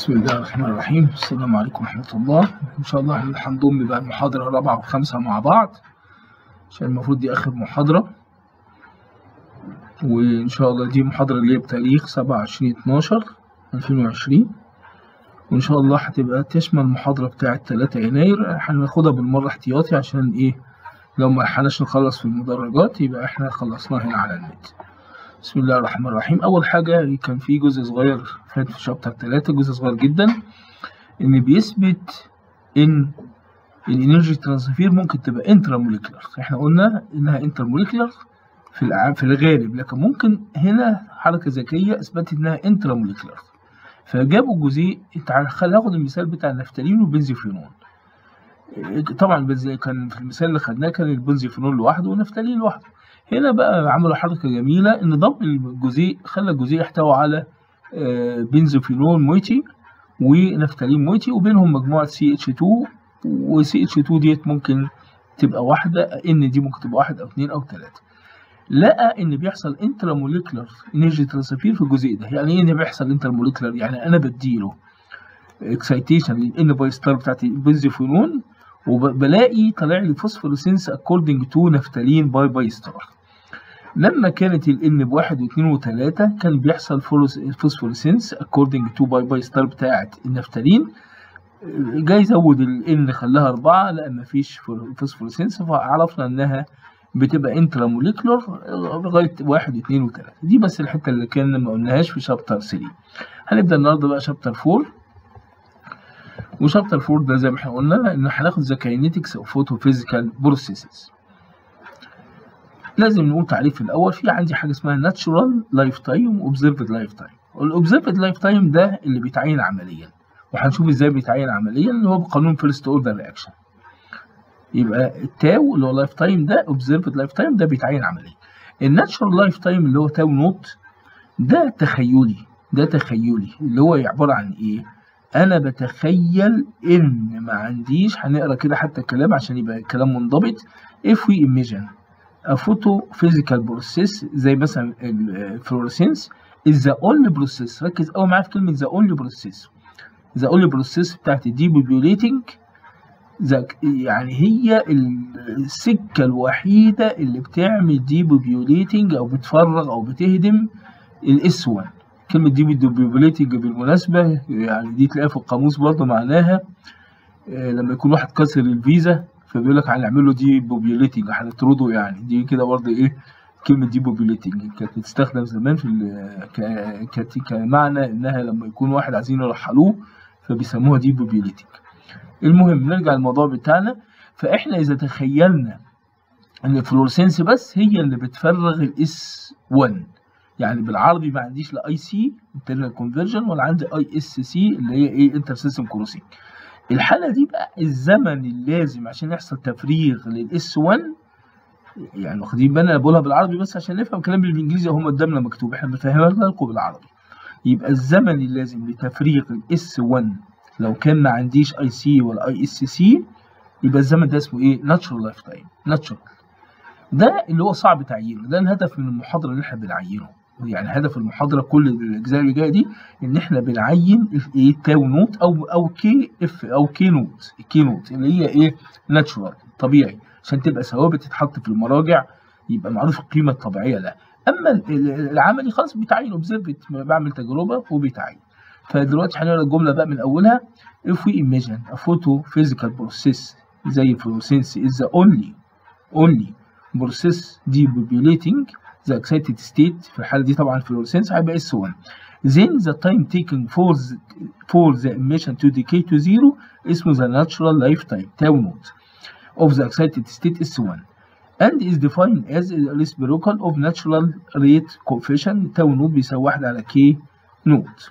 بسم الله الرحمن الرحيم السلام عليكم ورحمة الله إن شاء الله احنا هنضم بقى المحاضرة الرابعة والخامسة مع بعض عشان المفروض دي آخر محاضرة وإن شاء الله دي محاضرة اللي هي بتاريخ سبعة وعشرين اتناشر ألفين وعشرين وإن شاء الله هتبقى تشمل المحاضرة بتاعة تلاتة يناير هناخدها بالمرة احتياطي عشان إيه لو ما لحقناش نخلص في المدرجات يبقى احنا خلصناها هنا على النت بسم الله الرحمن الرحيم أول حاجة كان في جزء صغير فات في شابتر تلاتة جزء صغير جدا إن بيثبت إن الانرجي ترانسفير ممكن تبقى انترا موليكولار احنا قلنا إنها انترا موليكولار في الع- في الغالب لكن ممكن هنا حركة ذكية أثبتت إنها انترا موليكولار فجابوا جزيء تعال خلينا ناخد المثال بتاع النفتالين والبنزيفينون طبعا البنز- كان في المثال اللي خدناه كان البنزيفينون لوحده والنفتالين لوحده هنا بقى عملوا حركة جميلة إن ضم الجزيء خلى الجزيء يحتوي على آه، بنزوفينول مويتي ونفتالين مويتي وبينهم مجموعة CH2 و CH2 ديت ممكن تبقى واحدة إن دي ممكن تبقى واحد أو اتنين أو تلاتة لقى إن بيحصل انتراموليكولار انرجي ترانسفير في الجزيء ده يعني إيه إن بيحصل انتراموليكولار يعني أنا بديله اكسايتيشن للان باي ستار بتاعت البنزوفينون وبلاقي طالع لي فوسفورسينس اكوردنج تو نفتالين باي باي ستار لما كانت ال N بواحد واثنين وثلاثة كان بيحصل فوسفورسينس اكوردنج تو باي باي ستار بتاعت النفتالين جاي يزود ال N خلاها أربعة لا مفيش فوسفورسينس فعرفنا إنها بتبقى انترا موليكولر لغاية واحد واثنين وثلاثة دي بس الحتة اللي كان ما قلناهاش في شابتر 3 هنبدأ النهاردة بقى شابتر 4 وشابتر 4 ده زي ما احنا قلنا إن هناخد ذا كاينيتكس أوف فوتوفيزيكال بروسيسز لازم نقول تعريف الأول في عندي حاجة اسمها ناتشورال لايف تايم وأوبزرفد لايف تايم الأوبزرفد لايف تايم ده اللي بيتعين عمليا وهنشوف ازاي بيتعين عمليا اللي هو بقانون فيرست اوردر رياكشن يبقى التاو اللي هو لايف تايم ده اوبزرفد لايف تايم ده بيتعين عمليا الناتشورال لايف تايم اللي هو تاو نوت ده تخيلي ده تخيلي اللي هو عبارة عن ايه انا بتخيل ان ما عنديش هنقرا كده حتى الكلام عشان يبقى الكلام منضبط if we imagine a photophysical process زي مثلا الفلورسينس is the only process ركز قوي معايا في كلمة the only process the only process بتاعت الديبوبيوليتنج يعني هي السكة الوحيدة اللي بتعمل ديبوبيوليتنج أو بتفرغ أو بتهدم الاس 1 كلمة ديبوبيوليتنج بالمناسبة يعني دي تلاقيها في القاموس برضه معناها آه، لما يكون واحد كسر الفيزا فبيقول لك هنعمل له دي بوبيوليتنج هنطرده يعني دي كده برضه ايه كلمة دي بوبيوليتنج كانت بتستخدم زمان في ال- ك- كت- كمعنى انها لما يكون واحد عايزين يرحلوه فبيسموها دي بوبيوليتنج المهم نرجع للموضوع بتاعنا فاحنا اذا تخيلنا ان الفلورسنس بس هي اللي بتفرغ الاس 1 يعني بالعربي ما عنديش لا اي سي انترنال كونفرجن ولا عندي اي اس سي اللي هي ايه انتر سيستم كروسنج الحالة دي بقى الزمن اللازم عشان يحصل تفريغ للاس 1 يعني واخدين بالنا انا بقولها بالعربي بس عشان نفهم الكلام بالانجليزي هم قدامنا مكتوب احنا بنفهمها لكم بالعربي يبقى الزمن اللازم لتفريغ الاس 1 لو كان ما عنديش اي سي ولا اي اس سي يبقى الزمن ده اسمه ايه ناتشورال لايف تايم ناتشورال ده اللي هو صعب تعيينه ده الهدف من المحاضره اللي احنا بنعينه يعني هدف المحاضره كل الاجزاء اللي جايه دي ان احنا بنعين الايه تاو نوت او او كي اف او كي نوت الكي نوت اللي هي ايه ناتشورال طبيعي عشان تبقى ثوابت تتحط في المراجع يبقى معروف القيمه الطبيعيه لها اما ال- ال- العملي خلاص بيتعين اوبزرفت بعمل تجربه وبيتعين فدلوقتي هنقرا الجمله بقى من اولها if we imagine a photophysical process زي fluorescence is the only only process depopulating the excited state في الحالة دي طبعا fluorescence هيبقى S1 then the time taken for the, for the emission to decay to zero اسمه the natural lifetime tau naught of the excited state S1 and is defined as a reciprocal of natural rate coefficient tau naught بيساوي واحد على K naught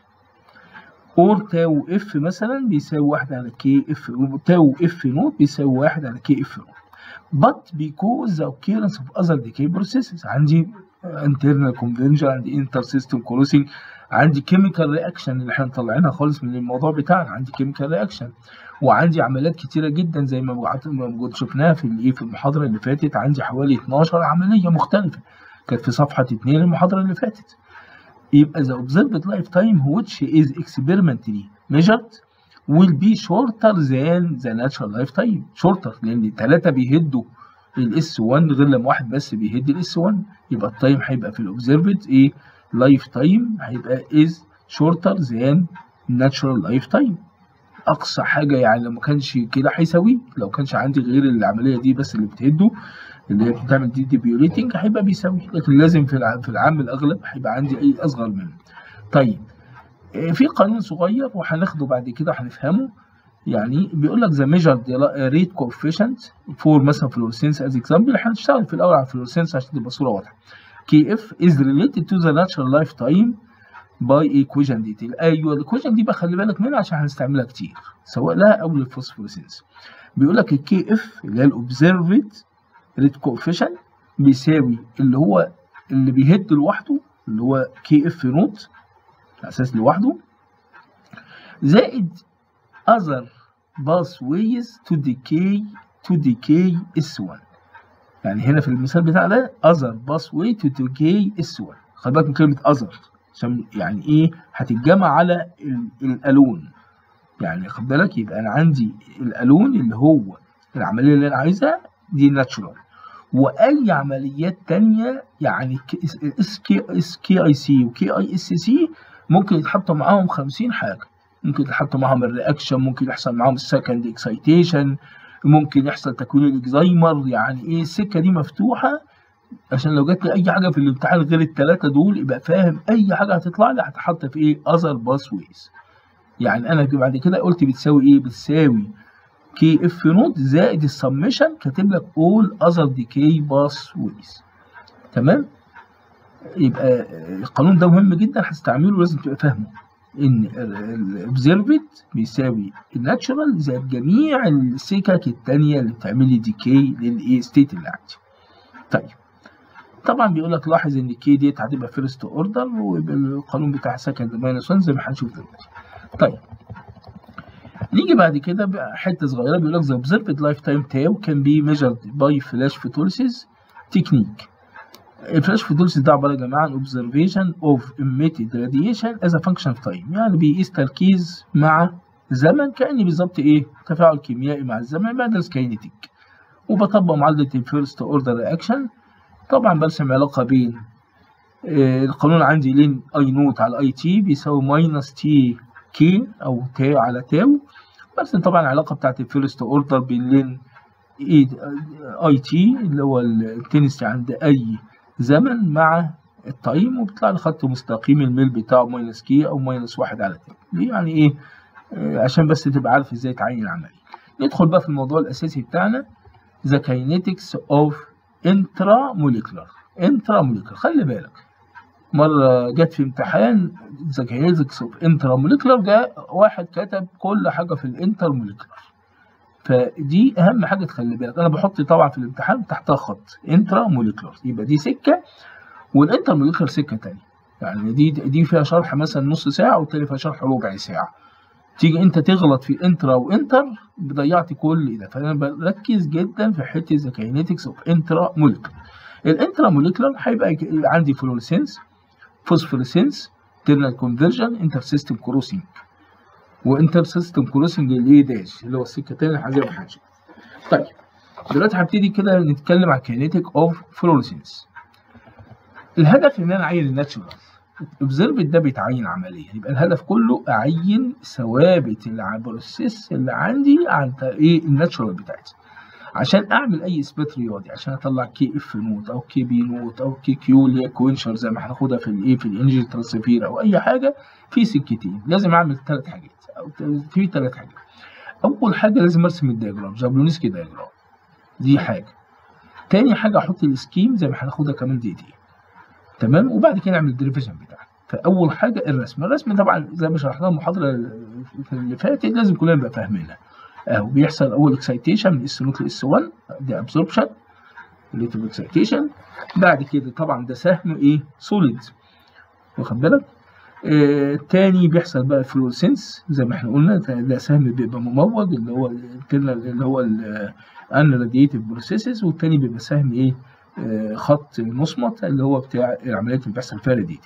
اور تاو اف مثلا بيساوي واحد على كي اف تاو اف نوت بيساوي واحد على كي اف نوت but because the occurrence of other decay processes عندي internal conversion عندي inter system crossing عندي chemical reaction اللي احنا مطلعينها خالص من الموضوع بتاعنا عندي chemical reaction وعندي عمليات كتيره جدا زي ما بعت- ما موجود شفناها في الايه في المحاضره اللي فاتت عندي حوالي 12 عمليه مختلفه كانت في صفحه 2 المحاضره اللي فاتت يبقى the observed lifetime which is experimentally measured will be shorter than the natural lifetime shorter لان ثلاثة بيهدوا الاس 1 غير لما واحد بس بيهد الاس 1 يبقى التايم هيبقى في الاوبزرفد ايه لايف تايم هيبقى is shorter than natural lifetime اقصى حاجه يعني لو ما كانش كده هيساويه لو كانش عندي غير العمليه دي بس اللي بتهده اللي هي بتعمل دي ديبيوليتنج هيبقى بيساوي لكن لازم في الع- في العام الاغلب هيبقى عندي اي اصغر منه طيب آه، في قانون صغير وهناخده بعد كده هنفهمه يعني بيقول لك ذا ميجر ريت كوفيشنت فور مثلا فلورسنس از اكزامبل هنشتغل في الاول على الفلورسنس عشان تبقى صوره واضحه كي اف از ريليتد تو ذا ناتشرال لايف تايم باي ايكويشن ديتيل ايوه الايكويشن دي بقى خلي بالك منها عشان هنستعملها كتير سواء لها او للفوسفورسنس بيقول لك الكي اف اللي هي الاوبزرفد ريت كوفيشن بيساوي اللي هو اللي بيهد لوحده اللي هو كي اف نوت اساس لوحده زائد other pathways to decay to decay S1 يعني هنا في المثال بتاع ده other pathway to decay S1 خلي بالك من كلمة other عشان يعني ايه هتتجمع على ال- الالون يعني خد بالك يبقى انا عندي الالون اللي هو العملية اللي انا عايزها دي ناتشورال واي عمليات تانية يعني اس كي اس كي اي سي وكي اي اس سي ممكن يتحطوا معاهم 50 حاجة ممكن يتحط معاهم الرياكشن ممكن يحصل معاهم السكند اكسايتيشن ممكن يحصل تكوين الاكزايمر يعني ايه السكه دي مفتوحه عشان لو جات لي اي حاجه في الامتحان غير الثلاثه دول يبقى فاهم اي حاجه هتطلع لي هتحط في ايه اذر باس ويز يعني انا بعد كده قلت بتساوي ايه بتساوي كي اف نوت زائد السمشن كاتب لك اول اذر ديكي باس ويز تمام يبقى القانون ده مهم جدا هتستعمله لازم تبقى فاهمه ان الاوبزرفد بيساوي الناتشورال زائد جميع السكك التانية اللي بتعمل لي ديكي للايه ستيت اللي عندي. طيب طبعا بيقول لك لاحظ ان الكي ديت هتبقى فيرست اوردر ويبقى القانون بتاع سكند ماينس 1 زي ما هنشوف دلوقتي. طيب نيجي بعد كده بقى حته صغيره بيقول لك the observed lifetime tau can be measured by flash photolysis technique. الفلاش فيدولس ده عباره يا جماعه عن observation of emitted radiation as a function of time يعني بيقيس تركيز مع زمن كاني بالظبط ايه تفاعل كيميائي مع الزمن بدرس كاينيتيك وبطبق معادله الفيرست اوردر رياكشن طبعا برسم علاقه بين آه القانون عندي لين اي نوت على اي تي بيساوي ماينس تي كي او تاو على تاو برسم طبعا العلاقه بتاعت الفيرست اوردر بين لين اي تي اللي هو التنسي عند اي زمن مع التايم وبيطلع لي خط مستقيم الميل بتاعه ماينس كي او ماينس واحد على تي دي يعني ايه آه عشان بس تبقى عارف ازاي تعين العمليه ندخل بقى في الموضوع الاساسي بتاعنا the kinetics of intramolecular intramolecular خلي بالك مرة جت في امتحان the kinetics of intramolecular جاء واحد كتب كل حاجة في الانترموليكولار فدي أهم حاجة تخلي بالك أنا بحط طبعا في الامتحان تحتها خط انتراموليكولار يبقى دي سكة والانترموليكولار سكة تانية يعني دي دي فيها شرح مثلا نص ساعة والتاني فيها شرح ربع ساعة تيجي انت تغلط في انترا وانتر ضيعت كل ده فانا بركز جدا في حته ذا كاينetics اوف انترا موليكولر الانترا موليكولر هيبقى عندي فلورسنس فوسفورسنس تيرنال كونفرجن انتر سيستم كروسنج وانتر سيستم كروسنج الايه داش اللي هو السكه الثانيه زي ما هنشوف طيب دلوقتي هبتدي كده نتكلم عن كاينيتيك اوف فلورسنس الهدف ان انا اعين الناتشورال الاوبزرفد ده بيتعين عمليا يبقى الهدف كله اعين ثوابت البروسيس اللي عندي عن ايه الناتشورال بتاعتي عشان اعمل اي اثبات رياضي عشان اطلع كي اف نوت او كي بي نوت او كي كيو اللي هي كوينشر زي ما هناخدها في الايه في الانجل ترانسفير او اي حاجه في سكتين لازم اعمل ثلاث حاجات او في ثلاث حاجات اول حاجه لازم ارسم الدياجرام جابلونسكي دياجرام دي حاجه تاني حاجه احط السكيم زي ما هناخدها كمان دقيقتين تمام وبعد كده نعمل الديريفيشن بتاعها فاول حاجه الرسم الرسم طبعا زي ما شرحناه المحاضره اللي فاتت لازم كلنا نبقى فاهمينها اهو بيحصل اول اكسايتيشن من اس نوت لاس 1 دي ابسوربشن ريليتيف اكسايتيشن بعد كده طبعا ده سهم ايه سوليد واخد بالك آه تاني بيحصل بقى فلورسنس زي ما احنا قلنا ده سهم بيبقى مموج اللي هو اللي هو ان راديتيف بروسيسز والتاني بيبقى سهم ايه آه خط مصمت اللي هو بتاع العمليات اللي بيحصل فيها راديتيف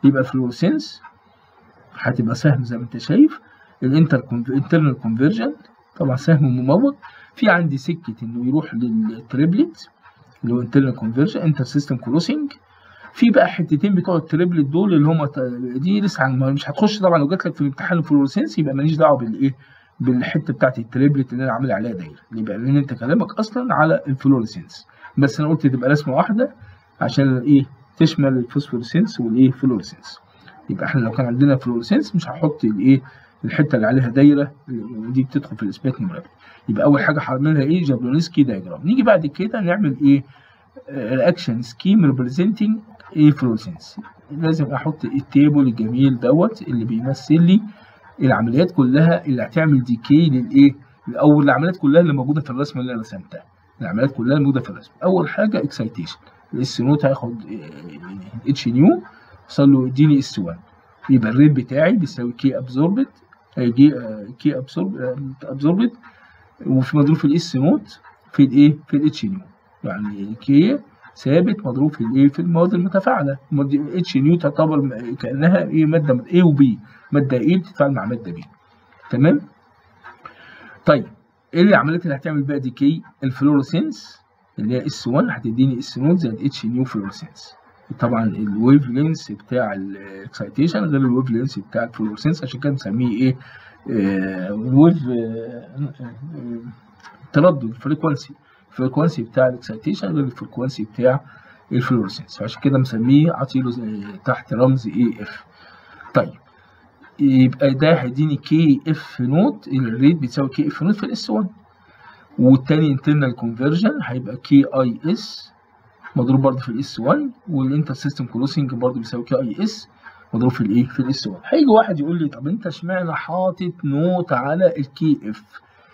يبقى الفلورسنس هتبقى سهم زي ما انت شايف الانتر انترنال كونفرجن طبعا سهم مموت في عندي سكه انه يروح للتريبلت اللي هو انترنال كونفرجن انتر سيستم كروسنج في بقى حتتين بتوع التريبلت دول اللي هم دي لسه مش هتخش طبعا لو جات لك في الامتحان الفلورسنس يبقى ماليش دعوه بالايه بالحته بتاعت التريبلت اللي انا عامل عليها دايره يبقى لان انت كلامك اصلا على الفلورسنس بس انا قلت تبقى رسمه واحده عشان ايه تشمل الفوسفورسنس والايه فلورسنس يبقى احنا لو كان عندنا فلورسنس مش هحط الايه الحته اللي عليها دايره دي بتدخل في الاثبات نمرة يبقى اول حاجه هعملها ايه جابلونسكي دايجرام نيجي بعد كده نعمل ايه رياكشن سكيم ريبريزنتنج ايه فلورسنس لازم احط التيبل الجميل دوت اللي بيمثل لي العمليات كلها اللي هتعمل ديكي للايه او العمليات كلها اللي موجوده في الرسمه اللي انا رسمتها العمليات كلها موجوده في الرسم اول حاجه اكسايتيشن الاس نوت هياخد اتش نيو يحصل له اديني اس 1 يبقى الريت بتاعي بيساوي كي ابزوربت جي كي ابزوربت وفي مضروب في الاس نوت في الايه في الاتش نيو يعني كي ثابت مضروب في الايه في المواد المتفاعله اتش نيو تعتبر كانها ايه ماده A وبي ماده A بتتفاعل مع ماده B تمام طيب ايه العمليات اللي هتعمل بقى ديكي الفلورسنس اللي هي اس 1 هتديني اس نوت زائد اتش نيو فلورسنس طبعا الويف لينس بتاع الاكسايتيشن غير الويف لينس بتاع الفلورسنس عشان كده بنسميه ايه آه ويف آه تردد الفريكونسي الفريكونسي بتاع الاكسايتيشن غير الفريكونسي بتاع الفلورسنس فعشان كده مسميه عاطيله تحت رمز اي اف طيب يبقى ده هيديني كي اف نوت الريت بتساوي كي اف نوت في الاس 1 والتاني انترنال كونفرجن هيبقى كي اي اس مضروب برضه في الاس 1 والانتر سيستم كروسنج برضه بيساوي كي اي اس مضروب في الايه في الاس 1 هيجي واحد يقول لي طب انت اشمعنى حاطط نوت على الكي اف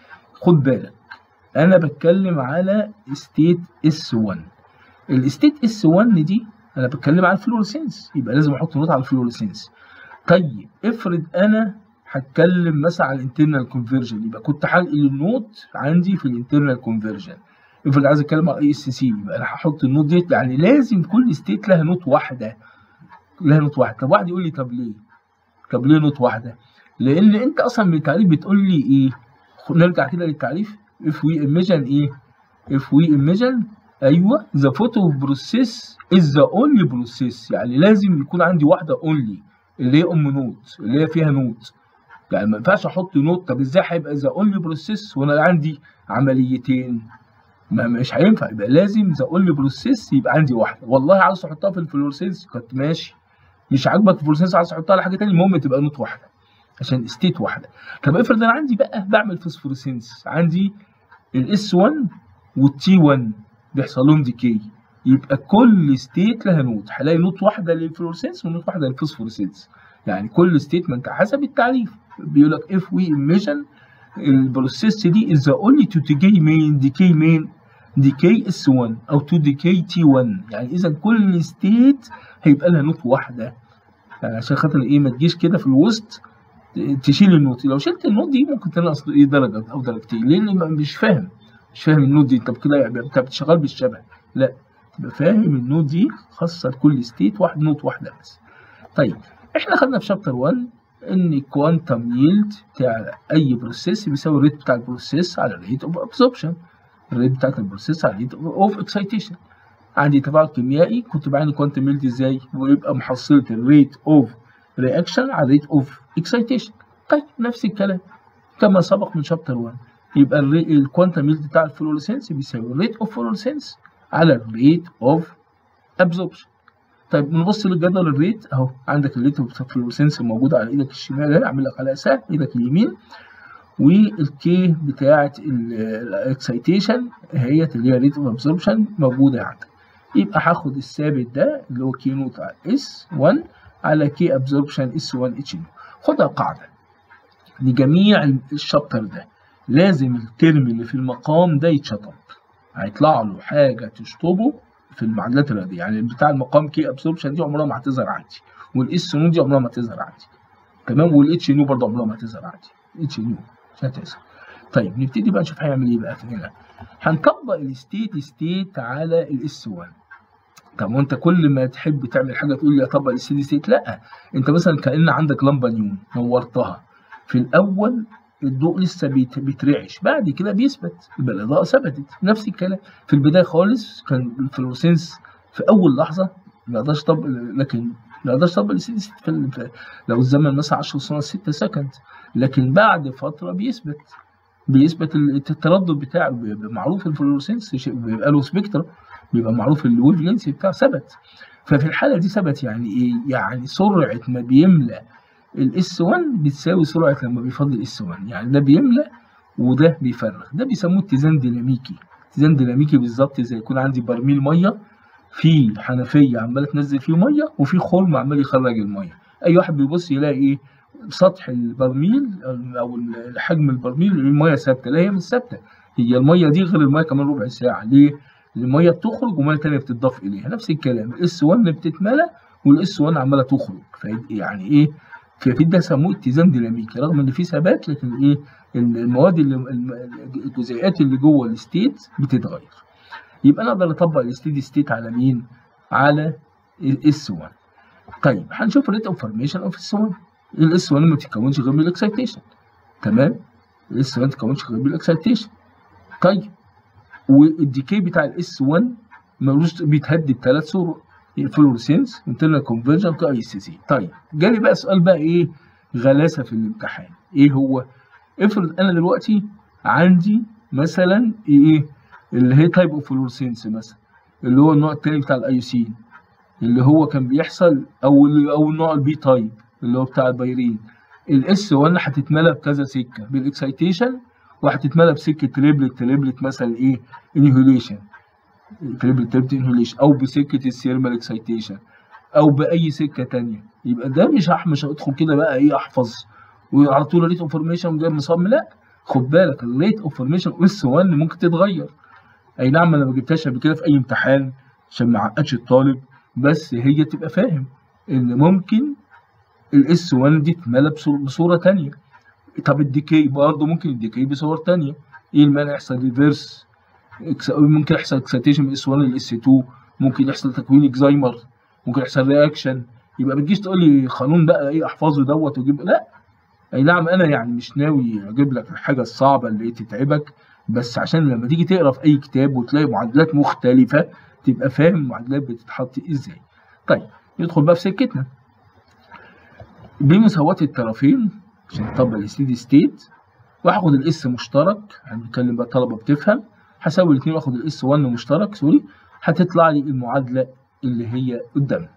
خد بالك انا بتكلم على ستيت اس 1 الستيت اس 1 دي انا بتكلم على الفلورسنس يبقى لازم احط نوت على الفلورسنس طيب افرض انا هتكلم مثلا على الانترنال كونفرجن يبقى كنت هنقل النوت عندي في الانترنال كونفرجن افرض عايز اتكلم على اي اس سي يبقى انا هحط النوت ديت يعني لازم كل ستيت لها نوت واحده لها نوت واحده طب واحد يقول لي طب ليه طب ليه نوت واحده لان انت اصلا من التعريف بتقول لي ايه نرجع كده للتعريف if we imagine ايه if we imagine ايوه the photo process is the only process يعني لازم يكون عندي واحده only اللي هي ام نوت اللي هي فيها نوت يعني ما ينفعش احط نوت طب ازاي هيبقى ذا اونلي بروسيس وانا عندي عمليتين ما مش هينفع يبقى لازم ذا اونلي بروسيس يبقى عندي واحده والله عاوز تحطها في الفلورسنس كنت ماشي مش عاجبك الفلورسنس عاوز تحطها على حاجه ثانيه المهم تبقى نوت واحده عشان ستيت واحده طب افرض انا عندي بقى بعمل فوسفورسنس عندي الاس 1 والتي 1 بيحصل لهم ديكي يبقى كل ستيت لها نوت هلاقي نوت واحده للفلورسنس ونوت واحده للفوسفورسنس يعني كل ستيتمنت حسب التعريف بيقول لك if we imagine البروسيس دي is the only to decay main decay main decay S1 او to decay T1 يعني اذا كل ستيت هيبقى لها نوت واحده يعني عشان خاطر ايه ما تجيش كده في الوسط تشيل النوت لو شلت النوت دي ممكن تنقص ايه درجه او درجتين لان مش فاهم مش فاهم النوت دي انت كده انت بتشتغل بالشبه لا تبقى فاهم النوت دي خاصه لكل ستيت واحد نوت واحده بس طيب احنا خدنا في شابتر 1 ان الكوانتم ييلد بتاع اي بروسيس بيساوي الريت بتاع البروسيس على الريت اوف ابسوربشن الريت بتاعت البروسيس على الريت اوف اكسايتيشن عندي تفاعل كيميائي كنت بعين الكوانتم ييلد ازاي ويبقى محصله الريت اوف رياكشن على الريت اوف اكسايتيشن طيب نفس الكلام كما سبق من شابتر 1 يبقى الكوانتم ييلد بتاع الفلورسنس بيساوي الريت اوف فلورسنس على الريت اوف ابسوربشن طيب نبص للجدول الريت اهو عندك الريت اوف فلورسنس موجوده على ايدك الشمال اهي اعمل لك على سهم ايدك اليمين والكي بتاعه الاكسايتيشن هي اللي هي ريت اوف ابسوربشن موجوده عندك يبقى هاخد الثابت ده اللي هو كي نوت اس 1 على كي ابسوربشن اس 1 اتش خدها قاعده لجميع الشابتر ده لازم الترم اللي في المقام ده يتشطب هيطلع له حاجه تشطبه في المعادلات الرياضيه يعني بتاع المقام كي ابسوربشن دي عمرها ما هتظهر عندي والاس نو دي عمرها ما هتظهر عندي تمام والاتش نو برضه عمرها ما هتظهر عندي اتش نو مش هتظهر طيب نبتدي بقى نشوف هيعمل ايه بقى هنا هنطبق الستيت ستيت على الاس 1 طب وانت كل ما تحب تعمل حاجه تقول لي اطبق الستيدي ستيت لا انت مثلا كان عندك لمبه نيون نورتها في الاول الضوء لسه بيت- بيترعش بعد كده بيثبت يبقى الاضاءه ثبتت نفس الكلام في البدايه خالص كان الفلورسنس في اول لحظه ما اقدرش طب لكن ما اقدرش طبق الستيدي ستيت في ال- في- لو الزمن مثلا 10 سنوات 6 سكند لكن بعد فتره بيثبت بيثبت ال- التردد بتاعه بيبقى معروف الفلورسنس شيء- بيبقى له سبيكتر بيبقى معروف الويف لينس بتاعه ثبت ففي الحاله دي ثبت يعني ايه؟ يعني سرعه ما بيملى الاس 1 بتساوي سرعه لما بيفضي الاس 1 يعني ده بيملى وده بيفرغ ده بيسموه اتزان ديناميكي اتزان ديناميكي بالظبط زي يكون عندي برميل ميه في حنفيه عماله تنزل فيه ميه وفي خرم عمال يخرج الميه اي واحد بيبص يلاقي ايه سطح البرميل او حجم البرميل الميه ثابته لا هي مش ثابته هي الميه دي غير الميه كمان ربع ساعه ليه الميه بتخرج وميه تانية بتضاف اليها نفس الكلام الاس 1 بتتملى والاس 1 عماله تخرج يعني ايه ففي ده سموه اتزان ديناميكي رغم ان في ثبات لكن ايه المواد اللي الم- الجزيئات اللي جوه الستيت بتتغير يبقى انا اقدر اطبق الستيدي ستيت على مين على الاس 1 طيب هنشوف الريت اوف فورميشن اوف اس 1 الاس 1 ما بتتكونش غير بالاكسيتيشن تمام الاس 1 ما بتتكونش غير بالاكسيتيشن طيب والديكي بتاع الاس 1 ملوش بيتهدد بثلاث صور فلورسنس انترنال كونفرجن اي سي سي طيب جالي بقى سؤال بقى ايه غلاسه في الامتحان ايه هو افرض انا دلوقتي عندي مثلا ايه اللي هي تايب اوف فلورسنس مثلا اللي هو النوع التاني بتاع الايوسين اللي هو كان بيحصل او او النوع البي تايب اللي هو بتاع البيرين الاس 1 هتتملى بكذا سكه بالاكسيتيشن وهتتملى بسكه تريبلت تريبلت مثلا ايه انهيوليشن تريبلت تريبلت انهيوليشن او بسكه السيرمال اكسيتيشن او باي سكه تانية يبقى ده مش هح- مش هدخل كده بقى ايه احفظ وعلى طول ريت اوف فورميشن جاي مصمم لا خد بالك الريت اوف فورميشن اس 1 ممكن تتغير اي نعم انا ما جبتهاش قبل كده في اي امتحان عشان ما اعقدش الطالب بس هي تبقى فاهم ان ممكن الاس 1 دي تتملى بصور- بصوره تانية طب الديكي برضه ممكن الديكي بصور تانية ايه المانع يحصل ريفيرس إكس- ممكن يحصل اكسيتيشن من اس 1 للاس 2 ممكن يحصل تكوين اكزايمر ممكن يحصل رياكشن يبقى ما تجيش تقول لي قانون بقى ايه احفظه دوت وجيب لا اي نعم انا يعني مش ناوي اجيب لك الحاجه الصعبه اللي تتعبك بس عشان لما تيجي تقرا في اي كتاب وتلاقي معادلات مختلفه تبقى فاهم المعادلات بتتحط ازاي طيب ندخل بقى في سكتنا بمساواة الطرفين عشان نطبق الستيدي ستيت وهاخد الاس مشترك هنتكلم بقى طلبه بتفهم هساوي الاثنين واخد الاس 1 مشترك سوري هتطلع لي المعادله اللي هي قدامنا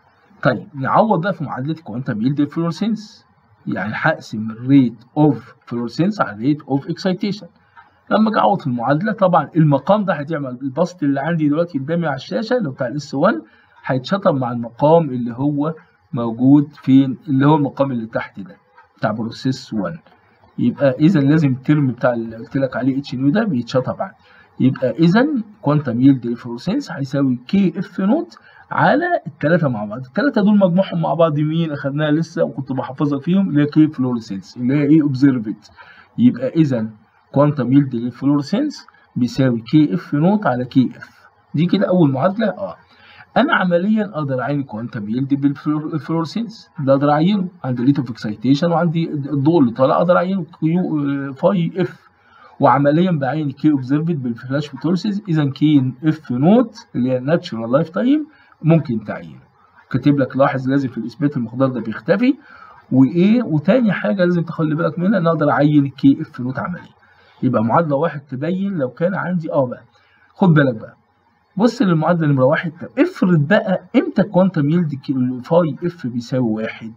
طيب نعوض بقى في معادله كوانتم يلد فلورسنس يعني هقسم الريت اوف فلورسنس على الريت اوف اكسيتيشن لما اجي اعوض في المعادله طبعا المقام ده هتعمل البسط اللي عندي دلوقتي قدامي على الشاشه اللي هو بتاع الاس 1 هيتشطب مع المقام اللي هو موجود فين اللي هو المقام اللي تحت ده بتاع بروسيس 1 يبقى اذا لازم الترم بتاع اللي قلت لك عليه اتش نيو ده بيتشطب عندي يبقى اذا كوانتم يلد الفلورسنس هيساوي كي اف نوت على الثلاثه مع بعض الثلاثه دول مجموعهم مع بعض مين اخدناها لسه وكنت بحفظك فيهم اللي هي كي فلورسنس اللي هي ايه اوبزرفد يبقى اذا كوانتم يلد للفلورسنس بيساوي كي اف نوت على كي اف دي كده اول معادله اه انا عمليا اقدر اعين كوانتم يلد بالفلورسنس ده اقدر اعينه عندي ريت اوف اكسيتيشن وعندي الضوء اللي طالع اقدر اعينه كيو فاي اف وعمليا بعين كي اوبزرفد بالفلاش فوتورسيس اذا كي اف نوت اللي هي الناتشورال لايف تايم ممكن تعينه كاتب لك لاحظ لازم في الاثبات المقدار ده بيختفي وايه وتاني حاجه لازم تخلي بالك منها ان اقدر اعين الكي اف نوت عمليا يبقى معادله واحد تبين لو كان عندي اه بقى خد بالك بقى بص للمعادله نمره واحد طب افرض بقى امتى كوانتم يلد فاي اف بيساوي واحد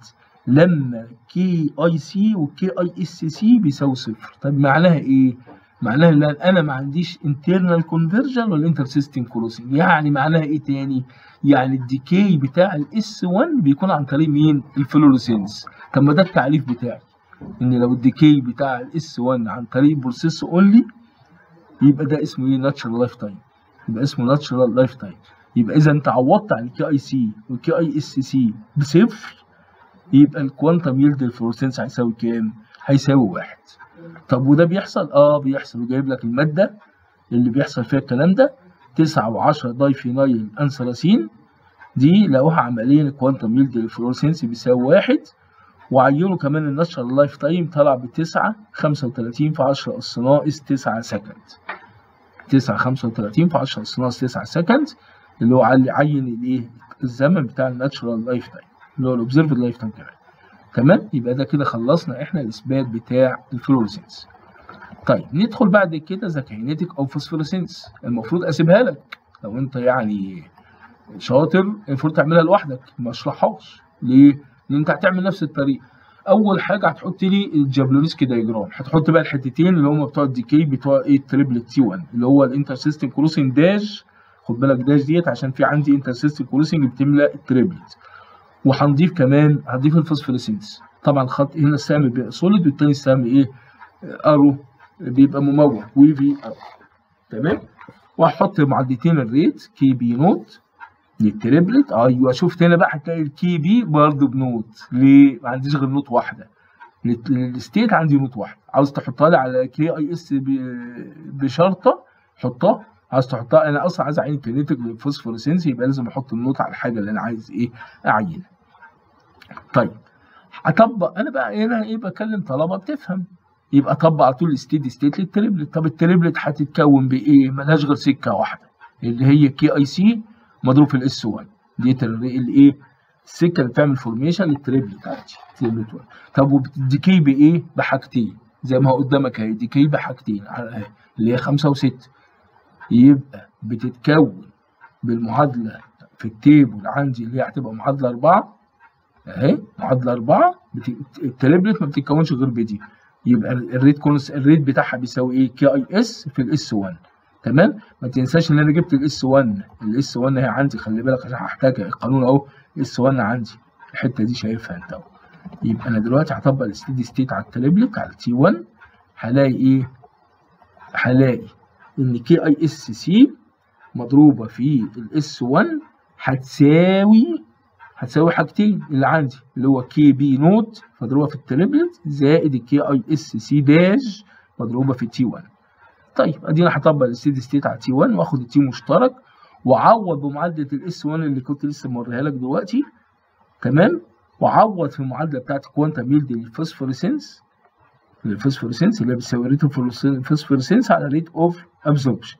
لما كي اي سي وكي اي اس سي بيساوي صفر طب معناها ايه؟ معناها ان انا ما عنديش internal conversion ولا انتر سيستم كروسنج يعني معناها ايه تاني؟ يعني الديكي بتاع الاس 1 بيكون عن طريق مين؟ الفلورسنس طب ما ده التعريف بتاعي ان لو الديكي بتاع الاس 1 عن طريق بروسيس اونلي يبقى ده اسمه ايه؟ ناتشرال لايف تايم يبقى اسمه ناتشرال لايف تايم يبقى اذا انت عوضت عن الكي اي سي والكي اي اس سي بصفر يبقى الكوانتم يلد الفلورسنس هيساوي كام؟ هيساوي واحد. طب وده بيحصل؟ اه بيحصل وجايب لك الماده اللي بيحصل فيها الكلام ده 9 و10 دايفينايل انثراسين دي لقوها عمليا الكوانتم يلد للفلورسنس بيساوي واحد وعينوا كمان الناتشرال لايف تايم طلع بتسعة خمسة وتلاتين في عشرة أس ناقص تسعة سكند تسعة خمسة وتلاتين في عشرة أس ناقص تسعة سكند اللي هو عين الإيه الزمن بتاع الناتشرال لايف تايم اللي هو الأوبزرفد لايف تايم كمان تمام يبقى ده كده خلصنا إحنا الإثبات بتاع الفلورسنس طيب ندخل بعد كده ذا كاينيتيك أو فوسفورسنس المفروض أسيبها لك لو أنت يعني شاطر المفروض تعملها لوحدك ما اشرحهاش ليه؟ لان انت هتعمل نفس الطريقه اول حاجه هتحط لي الجابلونسكي دايجرام هتحط بقى الحتتين اللي هم بتوع الديكي بتوع ايه التريبلت تي 1 اللي هو الانتر سيستم كروسنج داش خد بالك داش ديت عشان في عندي انتر سيستم كروسنج بتملى التريبلت وهنضيف كمان هنضيف الفوسفوريسنس طبعا خط هنا السهم بيبقى سوليد والتاني السهم ايه ارو بيبقى مموه وفي ارو تمام وهحط معدتين الريت كي بي نوت للتريبلت ايوه شفت هنا بقى هتلاقي الكي بي برضه بنوت ليه؟ ما عنديش غير نوت واحده للستيت عندي نوت واحده عاوز تحطها لي على كي اي اس بشرطه حطها عاوز تحطها انا اصلا عايز اعين كينيتيك للفوسفورسنس يبقى لازم احط النوت على الحاجه اللي انا عايز ايه اعينها طيب هطبق انا بقى هنا ايه بكلم طلبه بتفهم يبقى اطبق على طول الستيدي ستيت للتريبلت طب التريبلت هتتكون بايه؟ ملهاش غير سكه واحده اللي هي كي اي سي مضروب في الاس 1 ديت الايه السكه اللي بتعمل فورميشن للتريبلت عادي تريبلت 1 طب وبتديكي بايه بحاجتين زي ما هو قدامك اهي ديكي بحاجتين اللي هي 5 و6 يبقى بتتكون بالمعادله في التيبل عندي اللي هي هتبقى معادله 4 اهي معادله 4 بت... التريبلت ما بتتكونش غير بدي يبقى الريت كونس الريت بتاعها بيساوي ايه كي اي اس في الاس 1 تمام ما تنساش ان انا جبت الاس 1 الاس 1 هي عندي خلي بالك عشان هحتاجها القانون اهو اس 1 عندي الحته دي شايفها انت اهو يبقى انا دلوقتي هطبق الستيدي ستيت على التريبلت على تي 1 هلاقي ايه هلاقي ان كي اي اس سي مضروبه في الاس 1 هتساوي هتساوي حاجتين اللي عندي اللي هو كي بي نوت مضروبه في التريبلت زائد الكي اي اس سي داش مضروبه في تي 1 طيب ادينا هطبق الستيدي ستيت على تي 1 واخد التي مشترك واعوض بمعادله الاس 1 اللي كنت لسه موريها لك دلوقتي تمام واعوض في المعادله بتاعت كوانتم يلد للفوسفورسنس للفوسفورسنس اللي هي بتساوي ريت اوف الفوسفورسنس على ريت اوف ابزوربشن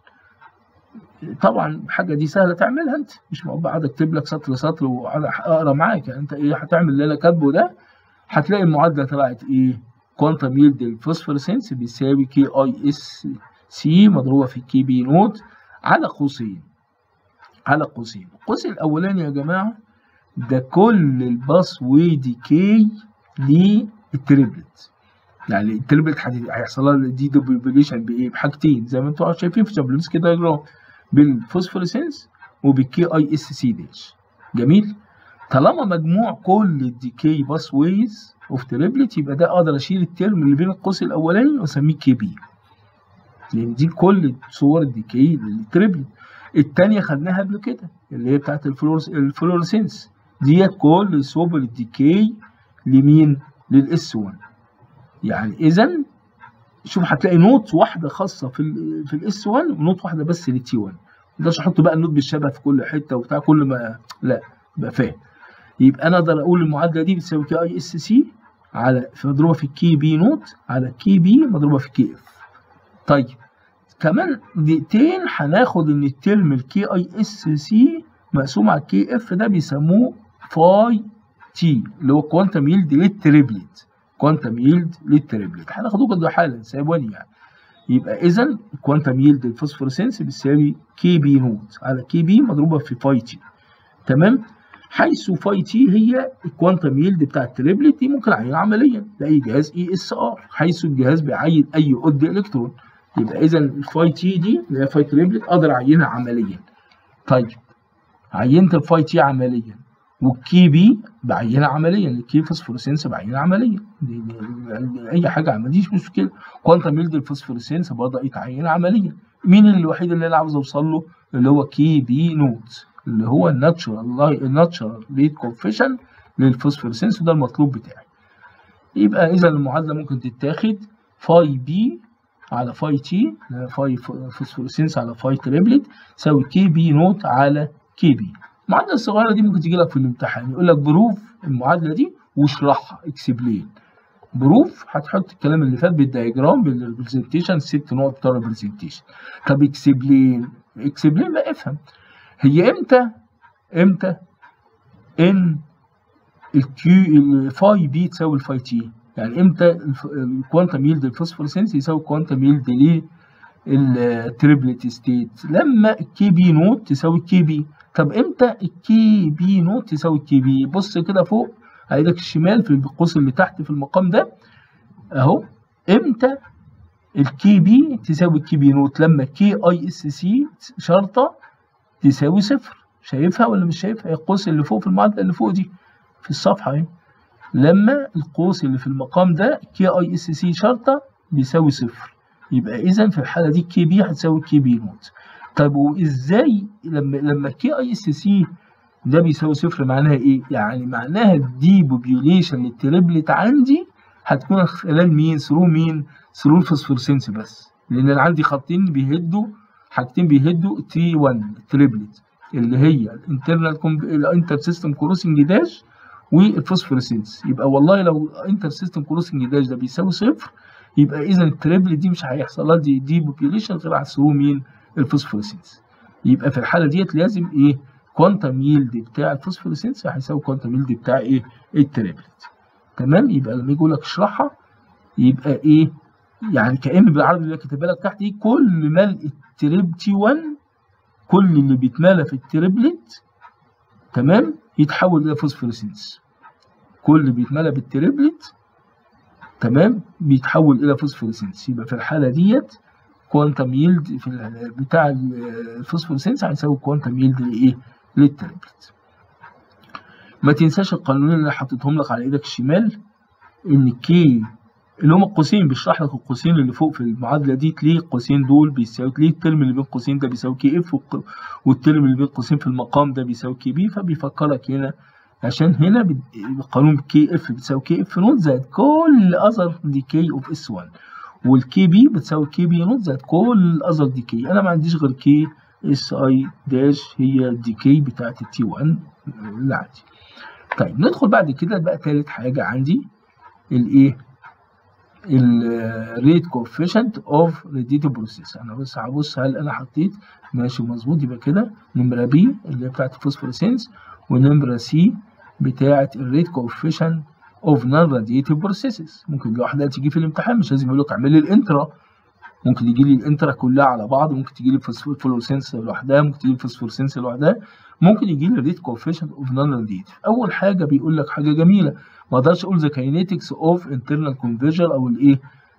طبعا الحاجه دي سهله تعملها انت مش بقعد اكتب لك سطر سطر واقعد اقرا معاك يعني انت ايه هتعمل اللي انا كاتبه ده هتلاقي المعادله طلعت ايه كوانتم يلد الفوسفورسنس بيساوي كي اي اس سي مضروبه في كي بي نوت على قوسين على قوسين القوس الاولاني يا جماعه ده كل الباس واي ديكي للتريبلت يعني التريبلت هيحصل لها دي دوبليشن بايه بحاجتين زي ما انتم شايفين في جابلونسكي دايجرام بالفوسفورسنس وبالكي اي اس سي داش جميل طالما مجموع كل الديكي باس ويز اوف تريبلت يبقى ده اقدر اشيل الترم اللي بين القوس الاولاني واسميه كي بي لان دي كل صور الديكي للتريبلت التانية خدناها قبل كده اللي هي بتاعت الفلورس الفلورسنس ديت كل صور الديكي لمين للاس 1 يعني اذا شوف هتلاقي نوت واحده خاصه في ال في الاس 1 ونوت واحده بس للتي 1 ما اقدرش احط بقى النوت بالشبه في كل حته وبتاع كل ما لا يبقى فاهم يبقى انا اقدر اقول المعادله دي بتساوي كي اي اس سي على مضروبه في كي بي نوت على كي بي مضروبه في كي اف طيب كمان دقيقتين هناخد ان الترم الكي اي اس سي مقسوم على الكي اف ده بيسموه فاي تي اللي هو كوانتم يلد للتريبلت كوانتم يلد للتريبلت هناخده كده حالا ثواني يعني يبقى اذا الكوانتم يلد الفوسفورسنس بيساوي كي بي نوت على كي بي مضروبه في فاي تي تمام حيث فاي تي هي الكوانتم يلد بتاع التريبلت دي ممكن اعينها عمليا لاي جهاز اي اس ار حيث الجهاز بيعين اي قد الكترون يبقى اذا الفاي تي دي اللي هي فاي تريبلت اقدر اعينها عمليا طيب عينت الفاي تي عمليا والكي بي بعينها عمليا الكي فوسفورسنس بعينها عمليا دي دي دي اي حاجه ما ديش مشكله كوانتم يلد الفوسفورسنس برضه يتعين عمليا مين الوحيد اللي انا عاوز اوصل له اللي هو كي بي نوت اللي هو الناتشورال الناتشورال ريت كوفيشن للفوسفورسنس وده المطلوب بتاعي يبقى اذا المعادله ممكن تتاخد فاي بي على فاي تي فاي فوسفورسنس على فاي تريبلت تساوي كي بي نوت على كي بي المعادله الصغيره دي ممكن تيجي لك في الامتحان يقول لك بروف المعادله دي واشرحها اكسبلين بروف هتحط الكلام اللي فات بالدياجرام بالريبريزنتيشن ست نقط بتوع الريبريزنتيشن طب اكسبلين اكسبلين بقى افهم هي امتى امتى ان الكيو الفاي بي تساوي الفاي تي يعني امتى الكوانتم يلد الفوسفورسنس يساوي الكوانتم يلد للتريبلت ستيت لما الكي بي نوت تساوي الكي بي طب امتى الكي بي نوت تساوي الكي بي بص كده فوق على ايدك الشمال في القوس اللي تحت في المقام ده اهو امتى الكي بي تساوي الكي بي نوت لما كي اي اس سي شرطه تساوي صفر شايفها ولا مش شايفها القوس اللي فوق في المعادله اللي فوق دي في الصفحه اهي لما القوس اللي في المقام ده كي اي اس سي شرطه بيساوي صفر يبقى اذا في الحاله دي كي بي هتساوي كي بي نوت طب وازاي لما لما كي اي اس سي ده بيساوي صفر معناها ايه؟ يعني معناها الدي بوبيوليشن للتريبلت عندي هتكون خلال مين؟ ثرو مين؟ ثرو الفوسفورسنس بس لان انا عندي خطين بيهدوا حاجتين بيهدوا تي 1 التريبلت اللي هي الانترنال الانتر سيستم كروسنج داش والفوسفورسنس يبقى والله لو انتر سيستم كروسنج داش ده بيساوي صفر يبقى اذا التريبل دي مش هيحصل لها دي دي بوبيوليشن غير على ثرو مين؟ الفوسفورسنس يبقى في الحاله ديت لازم ايه؟ كوانتم ييلد بتاع الفوسفورسنس هيساوي كوانتم ييلد بتاع ايه؟ التريبلت تمام يبقى لما يجي يقول لك اشرحها يبقى ايه؟ يعني كأن بالعربي اللي كاتبها لك تحت ايه؟ كل ملء التريب تي 1 كل اللي بيتملى في التريبلت تمام يتحول الى فوسفورسنس كل اللي بيتملى بالتريبلت تمام بيتحول الى فوسفورسنس يبقى في الحاله ديت كوانتم ييلد في بتاع الفوسفورسنس هيساوي كوانتم ييلد لايه للتريبلت ما تنساش القانونين اللي حطيتهم لك على ايدك الشمال ان كي اللي هم القوسين بيشرح لك القوسين اللي فوق في المعادله دي تلاقي القوسين دول بيساوي تلاقي الترم اللي بين قوسين ده بيساوي كي اف والترم اللي بين قوسين في المقام ده بيساوي كي بي فبيفكرك هنا عشان هنا قانون كي اف بتساوي كي اف نوت زائد كل اذر ديكي اوف اس 1 والكي بي بتساوي كي بي نوت زائد كل اذر ديكي انا ما عنديش غير كي اس اي داش هي الديكي بتاعت التي 1 اللي عندي طيب ندخل بعد كده بقى تالت حاجه عندي الايه الريت كوفيشنت اوف ريديتي بروسيس انا بس هبص هل انا حطيت ماشي مظبوط يبقى كده نمره بي اللي هي بتاعت الفوسفورسنس ونمره سي بتاعت الريت كوفيشنت اوف نون راديتيف بروسيسز ممكن لوحدها تيجي في الامتحان مش لازم يقول لك اعمل لي الانترا ممكن يجي لي الانترا كلها على بعض ممكن تيجي لي الفلورسنس لوحدها ممكن تيجي لي الفوسفورسنس لوحدها ممكن يجي لي الريت كوفيشنت اوف نون راديتيف اول حاجه بيقول لك حاجه جميله ما اقدرش اقول ذا كاينيتكس اوف انترنال كونفرجن او الايه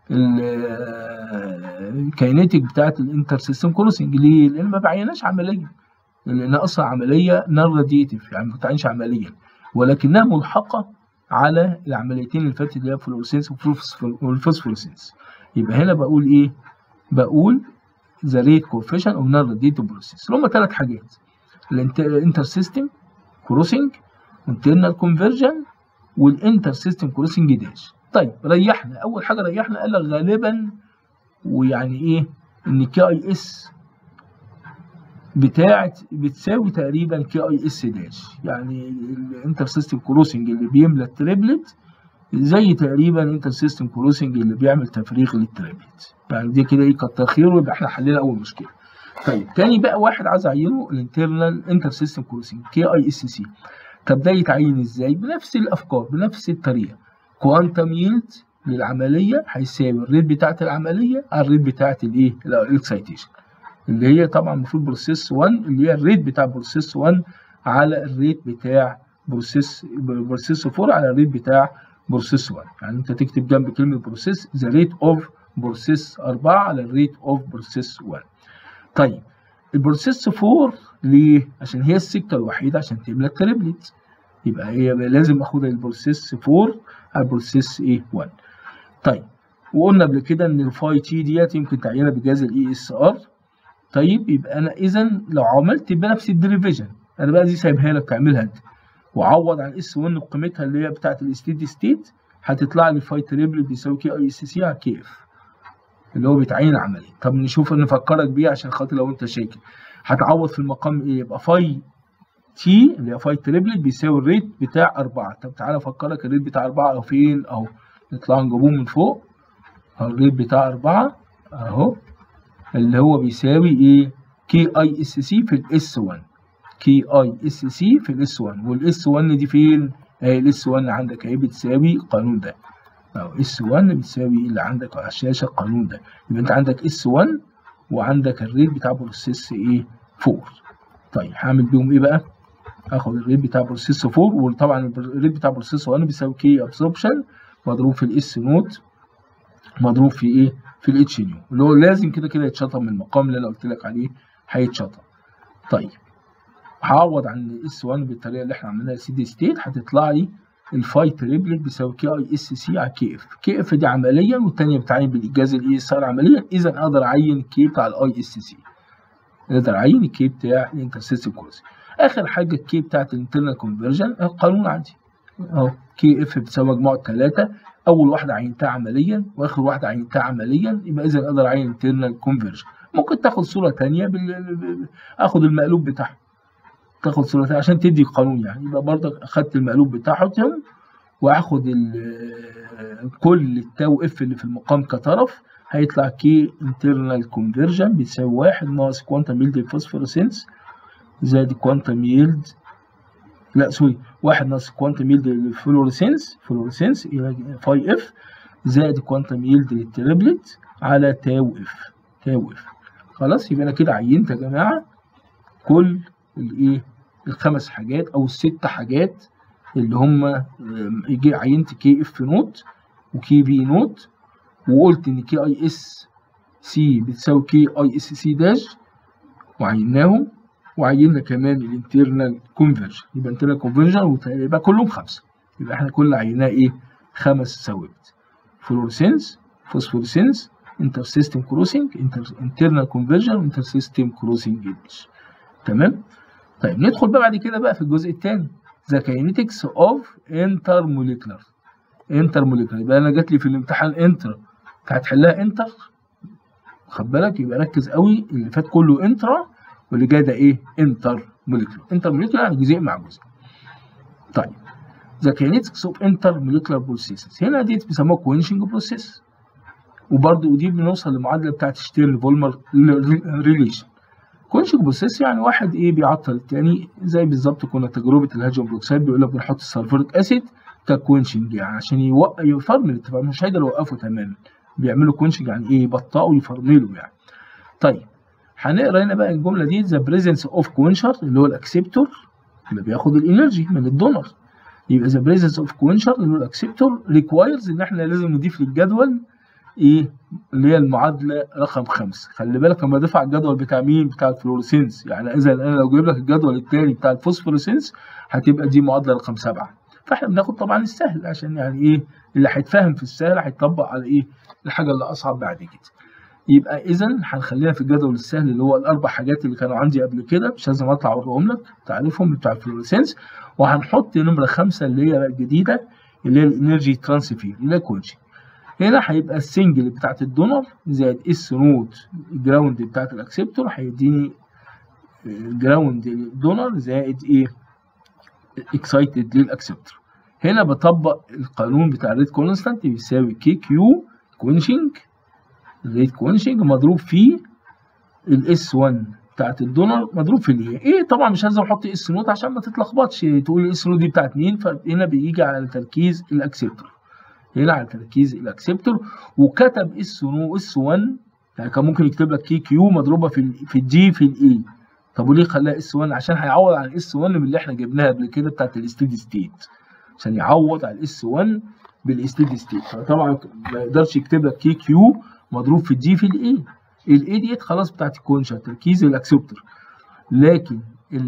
الكاينيتيك بتاعت الانتر سيستم كروسنج ليه؟ لان ما بعيناش عمليا لانها اصلا عمليه نون راديتيف يعني ما بتعينش عمليا ولكنها ملحقه على العمليتين اللي فاتت اللي هي الفلورسنس والفوسفورسنس يبقى هنا بقول ايه؟ بقول ذا ريت كوفيشن اوف نون راديتيف بروسيس اللي هم ثلاث حاجات الانتر سيستم كروسنج انترنال كونفرجن والانتر سيستم كروسنج داش طيب ريحنا اول حاجه ريحنا قال لك غالبا ويعني ايه ان كي اي اس بتاعت بتساوي تقريبا كي اي اس داش يعني الانتر سيستم كروسنج اللي بيملى التريبلت زي تقريبا انتر سيستم كروسنج اللي بيعمل تفريغ للتريبلت يعني دي كده ايه كتر خيره يبقى احنا حلينا اول مشكله طيب تاني بقى واحد عايز اعينه الانترنال انتر سيستم كروسنج كي اي اس سي طب ده يتعين ازاي بنفس الافكار بنفس الطريقه كوانتم ييلد للعمليه هيساوي الريت بتاعت العمليه على الريت بتاعت الايه الاكسيتيشن اللي هي طبعا المفروض بروسيس 1 اللي هي الريت بتاع بروسيس 1 على الريت بتاع بروسيس بروسيس 4 على الريت بتاع بروسيس 1 يعني انت تكتب جنب كلمه بروسيس ذا ريت اوف بروسيس 4 على الريت اوف بروسيس 1 طيب البروسيس 4 ليه؟ عشان هي السكه الوحيده عشان تملى التريبلت يبقى هي لازم اخد البروسيس 4 على البروسيس ايه 1 طيب وقلنا قبل كده ان الفاي تي ديت يمكن تعينها بجهاز الاي اس ار طيب يبقى انا اذا لو عملت بنفس الديريفيجن انا بقى دي سايبها لك تعملها انت وعوض عن اس 1 بقيمتها اللي هي بتاعت الستيدي ستيت هتطلع لي فاي تريبل بيساوي كي اي اس سي على كي اف اللي هو بيتعين عملي طب نشوف نفكرك بيه عشان خاطر لو انت شاكك هتعوض في المقام ايه يبقى فاي تي اللي هي فاي تريبلت بيساوي الريت بتاع 4 طب تعالى افكرك الريت بتاع 4 اهو فين اهو نطلع نجيبوه من فوق اهو الريت بتاع 4 اهو اللي هو بيساوي ايه كي اي اس سي في الاس 1 كي اي اس سي في الاس 1 والاس 1 دي فين اهي الاس 1 عندك اهي بتساوي القانون ده اهو اس 1 بتساوي اللي عندك على الشاشه القانون ده يبقى انت عندك اس 1 وعندك الريت بتاع بروسيس ايه 4 طيب هعمل بيهم ايه بقى هاخد الريت بتاع بروسيس 4 وطبعا الريت بتاع بروسيس 1 بيساوي كي ابسوربشن مضروب في الاس نوت مضروب في ايه في الاتش نيو اللي هو لازم كده كده يتشطب من المقام اللي انا قلت لك عليه هيتشطب طيب هعوض عن الاس 1 بالطريقه اللي احنا عملناها سي دي ستيت هتطلع لي الفاي تريبلت بيساوي كي اي اس سي على كي اف كي اف دي عمليا والثانيه بتعين بالاجاز الاي اس ار عمليا اذا اقدر اعين الكي بتاع الاي اس سي اقدر اعين الكي بتاع الانترسيستم كروسنج اخر حاجه الكي بتاعت الانترنال كونفرجن القانون عندي اهو كي اف بتساوي مجموعه ثلاثه اول واحده عينتها عمليا واخر واحده عينتها عمليا يبقى اذا اقدر اعين انترنال كونفرجن ممكن تاخد صوره ثانيه بال... اخد المقلوب بتاعها تاخد صوره ثانيه عشان تدي القانون يعني يبقى برضك اخدت المقلوب بتاعهم واخد كل التاو اف اللي في المقام كطرف هيطلع كي انترنال كونفرجن بيساوي واحد ناقص كوانتم يلد الفوسفورسنس زائد كوانتم يلد لا سوري واحد ناقص كوانتم يلد الفلورسنس فلورسنس الى فاي اف زائد كوانتم يلد للتريبلت على تاو اف تاو اف خلاص يبقى انا كده عينت يا جماعه كل الايه الخمس حاجات او الست حاجات اللي هم يجي عينت كي اف نوت وكي في نوت وقلت ان كي اي اس سي بتساوي كي اي اس سي داش وعيناهم وعينا كمان الانترنال كونفرجن يبقى انترنال كونفرجن يبقى كلهم خمسه يبقى احنا كل عيناه ايه خمس ثوابت فلورسنس فوسفورسنس انتر سيستم كروسنج انترنال كونفرجن وانتر سيستم كروسنج تمام طيب ندخل بقى بعد كده بقى في الجزء الثاني ذا كاينيتكس اوف انتر موليكولار انتر موليكولار يبقى انا جات لي في الامتحان انتر هتحلها انتر خد بالك يبقى ركز قوي اللي فات كله انترا واللي جاي ده ايه انتر موليكولار انتر موليكولار يعني جزيء مع جزء طيب ذا كاينيتكس اوف انتر موليكولار بروسيسز هنا دي بيسموها كوينشنج بروسيس وبرده ودي بنوصل للمعادله بتاعت شتيرن فولمر ريليشن كونشنج بروسيس يعني واحد ايه بيعطل التاني زي بالظبط كنا تجربه الهيدروجين بروكسيد بيقول لك بنحط السلفوريك اسيد ككوينشنج يعني عشان يوقف يفرمل مش هيقدر يوقفه تماما بيعملوا كونشنج يعني ايه يبطئوا يفرملوا يعني طيب هنقرا هنا بقى الجمله دي ذا بريزنس اوف كوينشر اللي هو الاكسبتور اللي بياخد الانرجي من الدونر يبقى ذا بريزنس اوف كوينشر اللي هو الاكسبتور ريكوايرز ان احنا لازم نضيف للجدول ايه اللي هي المعادله رقم خمسة خلي بالك لما اضيف على الجدول بتاع مين بتاع الفلورسنس يعني اذا انا لو جايب لك الجدول الثاني بتاع الفوسفورسنس هتبقى دي معادله رقم سبعة فاحنا بناخد طبعا السهل عشان يعني ايه اللي هيتفهم في السهل هيطبق على ايه الحاجه اللي اصعب بعد كده يبقى اذا هنخلينا في الجدول السهل اللي هو الاربع حاجات اللي كانوا عندي قبل كده مش لازم اطلع اوريهم لك تعرفهم بتاع الفلورسنس وهنحط نمره خمسه اللي هي الجديده اللي هي الانرجي ترانسفير اللي هي كوتشي هنا هيبقى السنجل بتاعت الدونر زائد اس نوت الجراوند بتاعت الاكسبتور هيديني الجراوند للدونر زائد ايه اكسايتد للاكسبتور هنا بطبق القانون بتاع الريت كونستانت بيساوي كي كيو كونشنج الريت كونشنج مضروب في الاس 1 بتاعت الدونر مضروب في الايه ايه طبعا مش لازم احط اس نوت عشان ما تتلخبطش تقول الاس نوت دي بتاعت مين فهنا بيجي على تركيز الاكسبتور هنا على تركيز الاكسبتور وكتب اس نو اس 1 يعني كان ممكن يكتب لك كي كيو مضروبه في ال في الدي في الاي طب وليه خلاها اس 1 عشان هيعوض عن الاس 1 من اللي احنا جبناها قبل كده بتاعت الاستيدي ستيت عشان يعوض على الاس 1 بالاستيدي ستيت فطبعا ما يقدرش يكتب لك كي كيو مضروب في الدي في الاي الاي ديت خلاص بتاعت الكونشا تركيز الاكسبتور لكن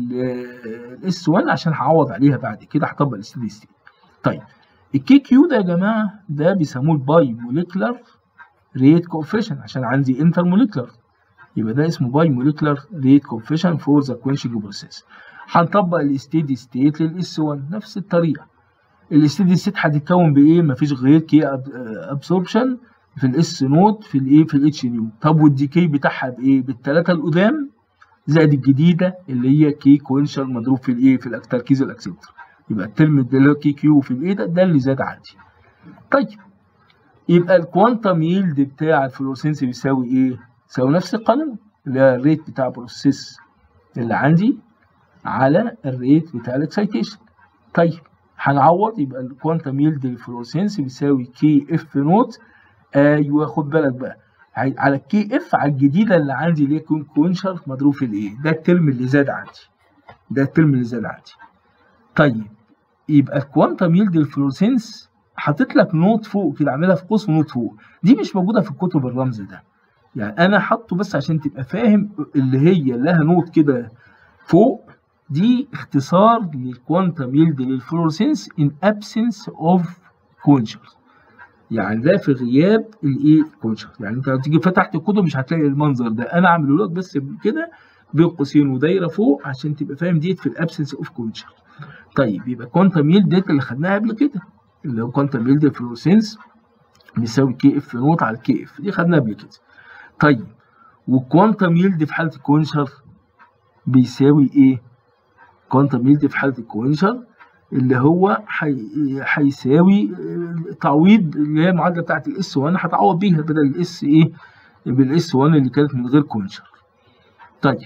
الاس 1 عشان هعوض عليها بعد كده هطبق الاستيدي ستيت طيب الكي كيو ده يا جماعه ده بيسموه الباي موليكولار ريت كوفيشن عشان عندي انتر موليكولار يبقى ده اسمه باي موليكولار ريت كوفيشن فور ذا كوينشنج بروسيس هنطبق الاستيدي ستيت للاس 1 نفس الطريقه الاستيدي ستيت هتتكون بايه مفيش غير كي ابسوربشن في الاس نوت في الايه في الاتش نيو طب والديكي بتاعها بايه بالثلاثه القدام زائد الجديده اللي هي كي كوينشر مضروب في الايه في التركيز الاكسبتور يبقى الترم ده اللي هو كي كيو في الايه ده ده اللي زاد عندي طيب يبقى الكوانتم ييلد بتاع الفلورسنس بيساوي ايه؟ يساوي نفس القانون اللي هو الريت بتاع بروسيس اللي عندي على الريت بتاع الاكسيتيشن طيب هنعوض يبقى الكوانتم ييلد للفلورسنس بيساوي كي اف نوت ايوه خد بالك بقى على الكي اف على الجديده اللي عندي اللي هي كون كونشر مضروب في الايه ده الترم اللي زاد عندي ده الترم اللي زاد عندي طيب يبقى الكوانتم ييلد للفلورسنس حاطط لك نوت فوق كده عاملها في قوس ونوت فوق دي مش موجوده في الكتب الرمز ده يعني انا حاطه بس عشان تبقى فاهم اللي هي لها نوت كده فوق دي اختصار للكوانتم ييلد للفلورسنس in absence of quenchers يعني ده في غياب الايه كونشر يعني انت لو تيجي فتحت الكتب مش هتلاقي المنظر ده انا عامله لك بس كده بين قوسين ودايره فوق عشان تبقى فاهم ديت في الابسنس اوف كونشر طيب يبقى كوانتم ييلد ديت اللي خدناها قبل كده اللي هو كوانتم ييلد فلورسنس بيساوي كي اف نوت على كي اف دي خدناها قبل كده طيب والكوانتم ييلد في حاله الكونشر بيساوي ايه كوانتم ييلد في حاله الكونشر اللي هو هيساوي تعويض اللي هي المعادله بتاعت الاس 1 هتعوض بيها بدل الاس ايه بالاس 1 اللي كانت من غير كونشر طيب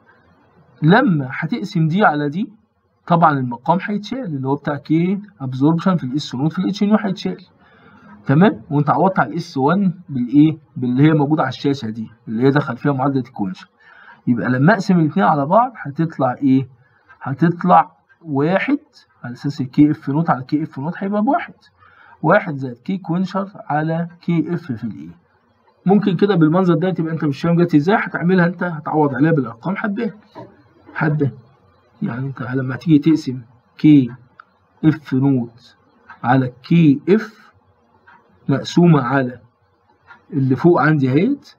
لما هتقسم دي على دي طبعا المقام هيتشال اللي هو بتاع كي ابزوربشن في الاس نوت في الاتش ان هيتشال تمام وانت عوضت على الاس 1 بالايه باللي هي موجوده على الشاشه دي اللي هي دخل فيها معادله الكونشر يبقى لما اقسم الاثنين على بعض هتطلع ايه هتطلع واحد على اساس الكي اف نوت على كي اف نوت هيبقى بواحد واحد زائد كي كوينشر على كي اف في الاي ممكن كده بالمنظر ده تبقى انت مش فاهم جت ازاي هتعملها انت هتعوض عليها بالارقام حبه حبه يعني انت لما تيجي تقسم كي اف نوت على كي اف مقسومه على اللي فوق عندي اهيت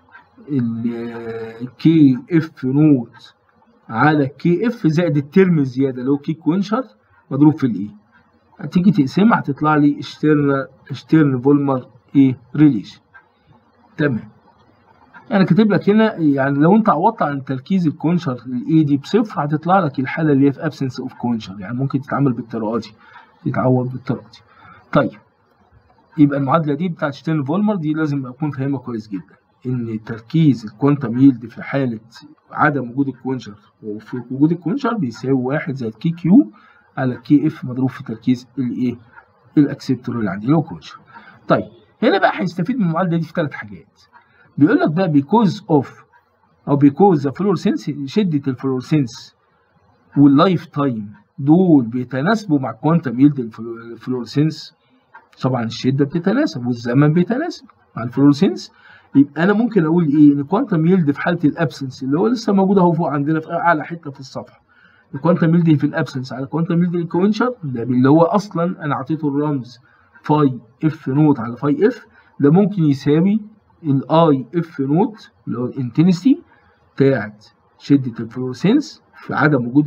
الكي اف نوت على كي اف زائد الترم الزياده اللي هو كي كوينشر مضروب في الاي هتيجي تقسمها هتطلع لي اشترنا اشترن فولمر ايه ريليشن تمام انا كاتب لك هنا يعني لو انت عوضت عن تركيز الكونشر الاي دي بصفر هتطلع لك الحاله اللي هي في ابسنس اوف كونشر يعني ممكن تتعمل بالطريقه دي تتعوض بالطريقه دي طيب يبقى المعادله دي بتاعت شتيرن فولمر دي لازم اكون فاهمها كويس جدا ان تركيز الكوانتم ييلد في حاله عدم وجود الكونشر وفي وجود الكونشر بيساوي واحد زائد كي كيو على كي اف مضروب في تركيز الايه الاكسبتور اللي عندي اللي هو كونشر طيب هنا بقى هيستفيد من المعادله دي في ثلاث حاجات بيقول لك بقى بيكوز اوف او بيكوز ذا فلورسنس شده الفلورسنس واللايف تايم دول بيتناسبوا مع كوانتم ييلد الفلورسنس طبعا الشده بتتناسب والزمن بيتناسب مع الفلورسنس يبقى انا ممكن اقول ايه ان كوانتم ييلد في حاله الابسنس اللي هو لسه موجود اهو فوق عندنا في اعلى حته في الصفحه الكوانتم ييلد في الابسنس على كوانتم ييلد الكوينشر ده اللي هو اصلا انا اعطيته الرمز فاي اف نوت على فاي اف ده ممكن يساوي الاي اف نوت اللي هو الانتنسيتي بتاعت شده الفلورسنس في عدم وجود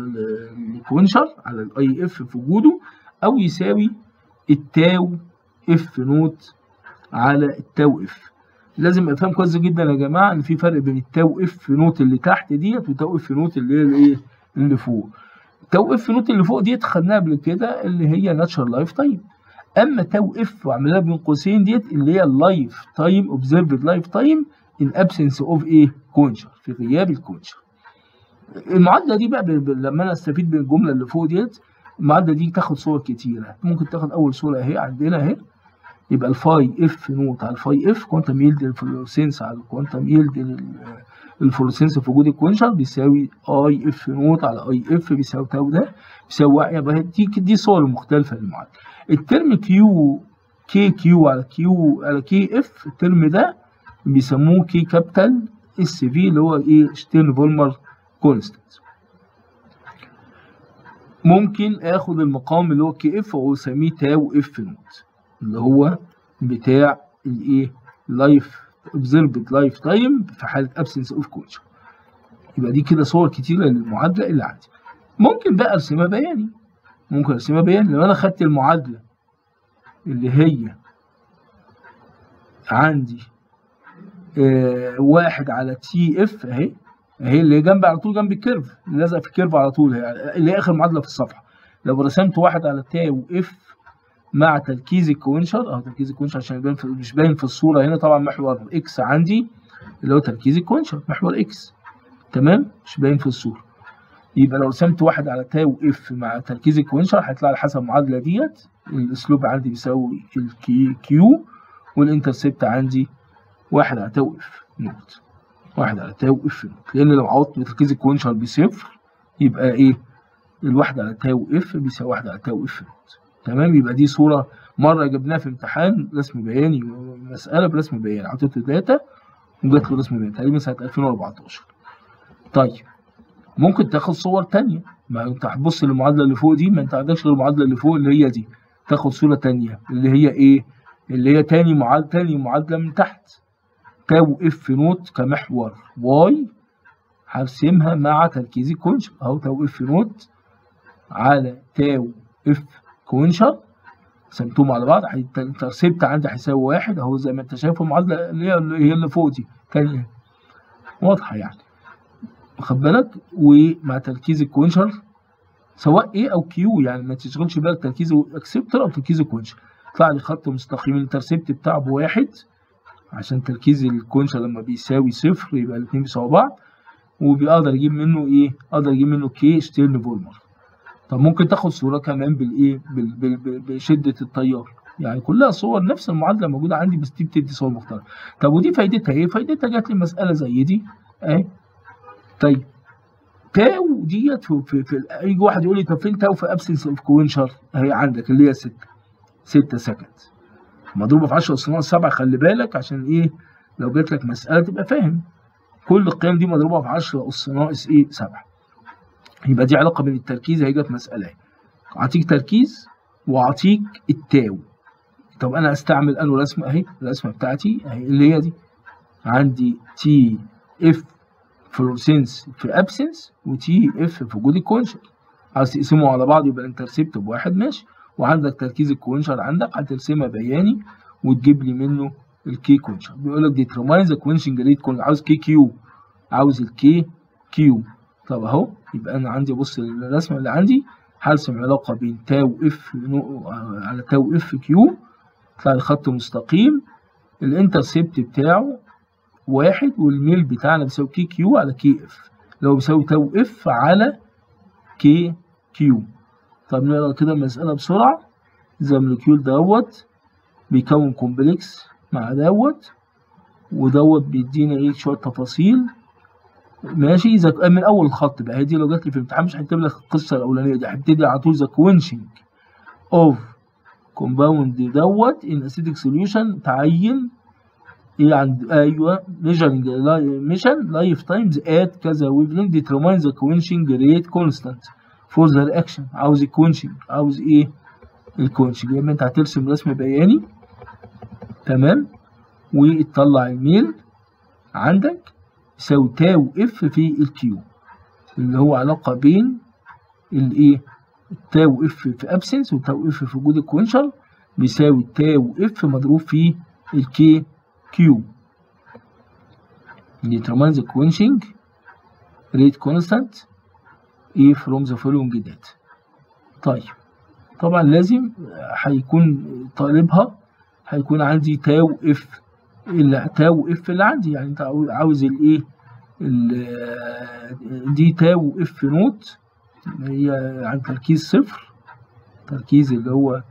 الكوينشر على الاي اف في وجوده او يساوي التاو اف نوت على التاو اف لازم افهم كويس جدا يا جماعه ان في فرق بين التاو اف نوت اللي تحت ديت وتاو اف نوت اللي هي الايه اللي فوق التاو اف نوت اللي فوق ديت خدناها قبل كده اللي هي ناتشرال لايف تايم اما تاو اف وعملها بين قوسين ديت اللي هي اللايف تايم اوبزرفد لايف تايم ان ابسنس اوف ايه كونشر في غياب الكونشر المعادله دي بقى لما انا استفيد من الجمله اللي فوق ديت المعادله دي تاخد صور كتيره ممكن تاخد اول صوره اهي عندنا اهي يبقى الفاي اف نوت على الفاي اف كوانتم ييلد الفلورسنس على الكوانتم ييلد الفلورسنس في وجود الكونشر بيساوي اي اف نوت على اي اف بيساوي تاو ده بيساوي يبقى دي دي صور مختلفه للمعادله الترم كيو كي كيو على كيو على كي اف الترم ده بيسموه كي كابيتال اس في اللي هو ايه شتيرن فولمر كونستانت ممكن اخد المقام اللي هو كي اف واسميه تاو اف نوت اللي هو بتاع الايه لايف observed لايف تايم في حاله absence اوف كونشر يبقى دي كده صور كتيره للمعادله اللي عندي ممكن بقى ارسمها بياني ممكن ارسمها بياني لو انا خدت المعادله اللي هي عندي آه واحد على تي اف اهي اهي اللي هي جنب على طول جنب الكيرف اللي لازقه في الكيرف على طول هي اللي هي اخر معادله في الصفحه لو رسمت واحد على تاو اف مع تركيز الكوينشر اهو تركيز الكوينشر عشان يبان في مش باين في الصوره هنا طبعا محور اكس عندي اللي هو تركيز الكوينشر محور اكس تمام مش باين في الصوره يبقى لو رسمت واحد على تاو اف مع تركيز الكوينشر هيطلع لي حسب المعادله ديت الاسلوب عندي بيساوي الكي كيو والانترسبت عندي واحد على تاو اف نقط واحد على تاو اف نقط لان لو عوضت بتركيز الكوينشر بصفر يبقى ايه الواحد على تاو اف بيساوي واحد على تاو اف نقط تمام يبقى دي صوره مره جبناها في امتحان رسم بياني مساله برسم بياني عطيته داتا وجات له رسم بياني تقريبا سنه 2014 طيب ممكن تاخد صور تانية ما انت هتبص للمعادلة اللي فوق دي ما انت عندكش غير المعادلة اللي فوق اللي هي دي تاخد صورة تانية اللي هي ايه اللي هي تاني معادلة تاني معادلة من تحت تاو اف نوت كمحور واي هرسمها مع تركيز الكونشر اهو تاو اف نوت على تاو اف كونشر قسمتهم على بعض الانترسبت عندي هيساوي واحد اهو زي ما انت شايف المعادلة اللي هي اللي هي اللي فوق دي تانية واضحة يعني واخد بالك ومع تركيز الكوينشر سواء A أو Q يعني ما تشغلش بالك تركيز اكسبتور أو تركيز الكوينشر يطلع لي خط مستقيم الانترسبت بتاعه بواحد عشان تركيز الكوينشر لما بيساوي صفر يبقى الاتنين بيساوي بعض وبيقدر يجيب منه إيه؟ أقدر أجيب منه كي شتيرن فولمر طب ممكن تاخد صورة كمان بالإيه؟ بال بال بال بشدة التيار يعني كلها صور نفس المعادلة موجودة عندي بس دي بتدي صور مختلفة طب ودي فايدتها إيه؟ فايدتها جات لي مسألة زي دي أهي طيب تاو ديت في, في, في يجي واحد يقول لي طب فين تاو في ابسنس اوف كوينشر اهي عندك اللي هي 6 6 سكند مضروبه في 10 اس ناقص 7 خلي بالك عشان ايه لو جات لك مساله تبقى فاهم كل القيم دي مضروبه في 10 اس ناقص ايه 7 يبقى دي علاقه بين التركيز هي جت مساله اهي اعطيك تركيز واعطيك التاو طب انا استعمل انه رسمه اهي الرسمه بتاعتي اهي اللي هي دي عندي تي اف فلورسنس في ابسنس وتي اف في وجود الكونشر عايز تقسمهم على بعض يبقى الانترسبت بواحد ماشي وعندك تركيز الكونشر عندك هترسمها بياني وتجيب لي منه الكي كونشر بيقول لك ديترماين ذا كونشنج ريت كون عاوز كي كيو عاوز الكي كيو طب اهو يبقى انا عندي بص الرسمه اللي عندي هرسم علاقه بين تاو اف على تاو اف كيو يطلع لي خط مستقيم الانترسبت بتاعه واحد والميل بتاعنا بيساوي كي كيو على كي اف اللي هو بيساوي تاو اف على كي كيو طب نقرا كده المسألة بسرعة ذا مولكيول دوت بيكون كومبلكس مع دوت ودوت بيدينا ايه شوية تفاصيل ماشي إذا من أول الخط بقى هي دي لو جات لي في الامتحان مش هيكتب لك القصة الأولانية دي هيبتدي على طول ذا كوينشنج أوف كومباوند دوت إن أسيدك سوليوشن تعين ايه عند ايوه measuring mission life times at كذا wavelength determine the quenching rate constant for the reaction عاوز الكونشنج عاوز ايه الكونشنج يبقى انت هترسم رسم بياني تمام وتطلع الميل عندك يساوي تاو اف في الكيو اللي هو علاقه بين الايه التاو اف في ابسنس والتاو اف في وجود الكونشر بيساوي تاو اف مضروب في الكي Q determine the quenching rate constant A from the following data طيب طبعا لازم هيكون طالبها هيكون عندي تاو اف اللي تاو اف اللي عندي يعني انت عاوز الايه دي تاو اف نوت هي عن تركيز صفر تركيز اللي هو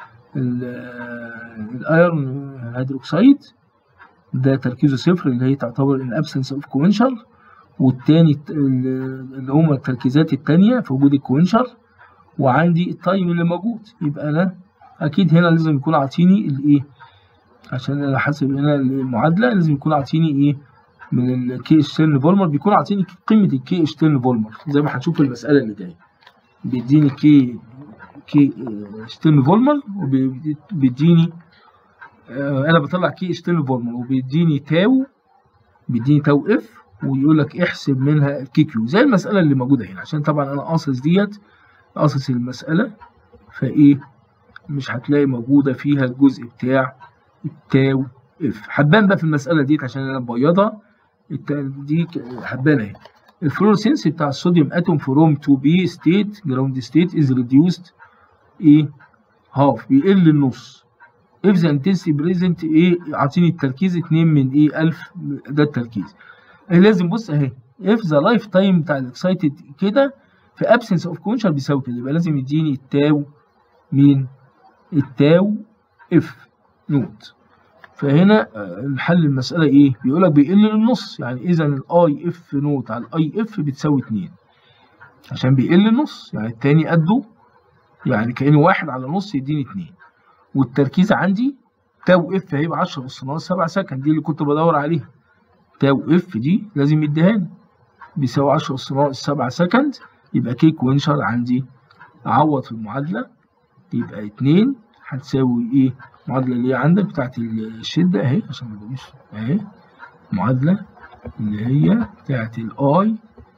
الايرون هيدروكسيد ده تركيزه صفر اللي هي تعتبر ان ابسنس اوف كوينشر والتاني اللي هما التركيزات التانية في وجود الكوينشر وعندي التايم اللي موجود يبقى انا اكيد هنا لازم يكون عاطيني الايه عشان انا حاسب هنا المعادله لازم يكون عاطيني ايه من الكي اشترن فولمر بيكون عاطيني قيمه الكي اشترن فولمر زي ما هنشوف في المساله اللي جايه بيديني كي كي اشترن فولمر وبيديني انا بطلع كي اشترن فورمول وبيديني تاو بيديني تاو اف ويقول لك احسب منها الكي كيو زي المساله اللي موجوده هنا عشان طبعا انا قاصص ديت قاصص المساله فايه مش هتلاقي موجوده فيها الجزء بتاع التاو اف هتبان بقى في المساله ديت عشان انا مبيضها دي هتبان اهي الفلورسنس بتاع الصوديوم اتوم فروم تو بي ستيت جراوند ستيت از ريديوست ايه هاف بيقل النص if the intensity present ايه اعطيني التركيز 2 من ايه 1000 ده التركيز إيه لازم بص اهي if the lifetime بتاع الاكسايتد كده في absence of conscious بيساوي كده يبقى لازم يديني التاو مين التاو اف نوت فهنا حل المسألة إيه؟ بيقول لك بيقل للنص يعني إذا الأي إف نوت على الأي إف بتساوي 2 عشان بيقل النص يعني التاني قده يعني كأنه واحد على نص يديني 2 والتركيز عندي تاو إف هيبقى 10 أس ناقص 7 سكند دي اللي كنت بدور عليها تاو إف دي لازم يديهاني بيساوي 10 أس ناقص 7 سكند يبقى كيك وينشر عندي أعوض في المعادلة يبقى 2 هتساوي إيه؟ المعادلة اللي هي عندك بتاعت الشدة أهي عشان ما تقوليش أهي المعادلة اللي هي بتاعت الأي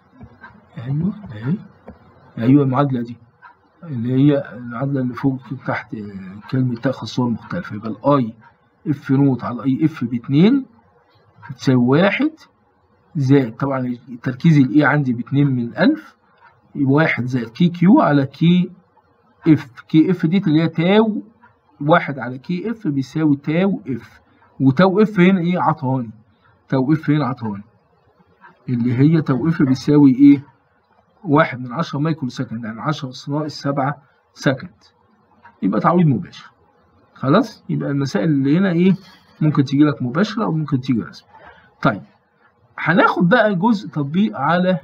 أيوه أهي أيوه المعادلة دي اللي هي المعادلة اللي فوق تحت كلمة تاخد صور مختلفة يبقى الأي إف نوت على الأي إف باتنين بتساوي واحد زائد طبعا تركيز الإي عندي باتنين من ألف يبقى واحد زائد كي كيو على كي إف كي إف دي اللي هي تاو واحد على كي اف بيساوي تاو اف وتاو اف هنا ايه عطاني تاو اف هنا عطاني اللي هي تاو اف بيساوي ايه واحد من عشرة مايكرو سكند يعني عشرة أس ناقص سبعة سكند يبقى تعويض مباشر خلاص يبقى المسائل اللي هنا ايه ممكن تيجي لك مباشرة أو ممكن تيجي رسمي طيب هناخد بقى جزء تطبيق على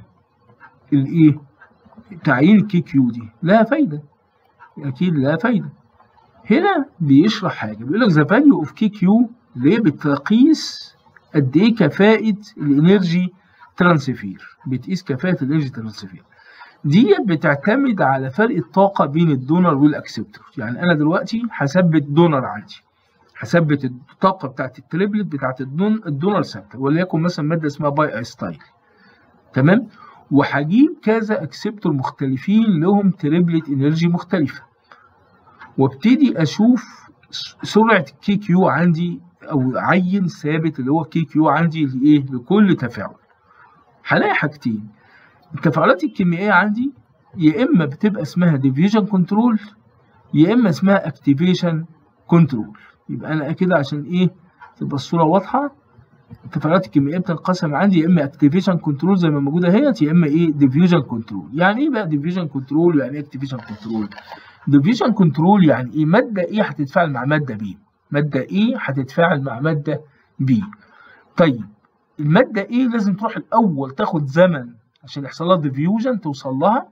الايه تعيين الكي كيو دي لها فايدة أكيد لها فايدة هنا بيشرح حاجة بيقول لك ذا فاليو اوف كي كيو اللي هي بتقيس قد ايه كفاءة الانرجي ترانسفير بتقيس كفاءة الانرجي ترانسفير دي بتعتمد على فرق الطاقة بين الدونر والاكسبتور يعني انا دلوقتي هثبت دونر عندي هثبت الطاقة بتاعت التريبلت بتاعت الدون الدونر ثابتة وليكن مثلا مادة اسمها باي ستايل تمام وهجيب كذا اكسبتور مختلفين لهم تريبلت انرجي مختلفة وابتدي اشوف سرعه الكي كيو عندي او عين ثابت اللي هو كي كيو عندي لايه لكل تفاعل هلاقي حاجتين التفاعلات الكيميائيه عندي يا اما بتبقى اسمها ديفيجن كنترول يا اما اسمها اكتيفيشن كنترول يبقى انا كده عشان ايه تبقى الصوره واضحه التفاعلات الكيميائيه بتنقسم عندي يا اما اكتيفيشن كنترول زي ما موجوده اهيت يا اما ايه ديفيوجن كنترول يعني ايه بقى ديفيوجن كنترول يعني ايه اكتيفيشن كنترول ديفيجن كنترول يعني ايه ماده ايه هتتفاعل مع ماده بي ماده ايه هتتفاعل مع ماده بي طيب الماده ايه لازم تروح الاول تاخد زمن عشان يحصل لها ديفيوجن توصل لها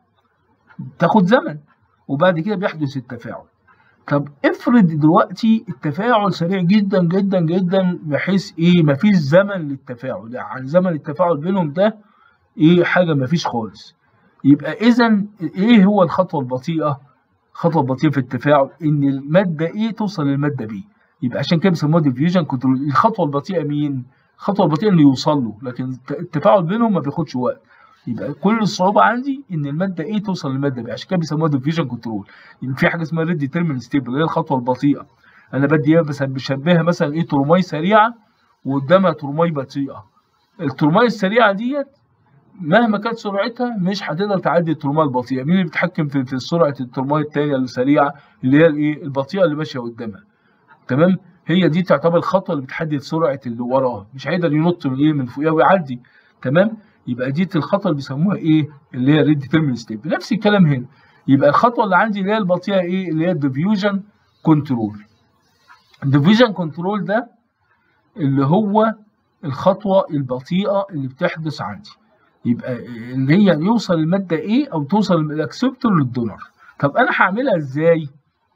تاخد زمن وبعد كده بيحدث التفاعل طب افرض دلوقتي التفاعل سريع جدا جدا جدا بحيث ايه مفيش زمن للتفاعل يعني زمن التفاعل بينهم ده ايه حاجه مفيش خالص يبقى اذا ايه هو الخطوه البطيئه خطوه بطيئه في التفاعل ان الماده ايه توصل للماده بي يبقى عشان كده بيسموها ديفيوجن كنترول الخطوه البطيئه مين الخطوه البطيئه انه يوصل له لكن التفاعل بينهم ما بياخدش وقت يبقى كل الصعوبه عندي ان الماده ايه توصل للماده بي عشان كده بيسموها ديفيوجن كنترول يعني في حاجه اسمها ريد ديترمين ستيبل اللي هي الخطوه البطيئه انا بدي مثلا بشبهها مثلا ايه ترماي سريعه وقدامها ترماي بطيئه الترماي السريعه ديت مهما كانت سرعتها مش هتقدر تعدي الترماي البطيئه مين اللي بيتحكم في, في سرعه الترماي الثانيه السريعه اللي هي الايه البطيئه اللي ماشيه قدامها تمام هي دي تعتبر الخطوه اللي بتحدد سرعه اللي وراها مش هيقدر ينط من ايه من فوقها ويعدي تمام يبقى دي الخطوه اللي بيسموها ايه اللي هي ريد ديترمين ستيب نفس الكلام هنا يبقى الخطوه اللي عندي اللي هي البطيئه ايه اللي هي الديفيوجن كنترول الديفيوجن كنترول ده اللي هو الخطوه البطيئه اللي بتحدث عندي يبقى اللي هي يوصل المادة ايه او توصل الاكسبتور للدونر طب انا هعملها ازاي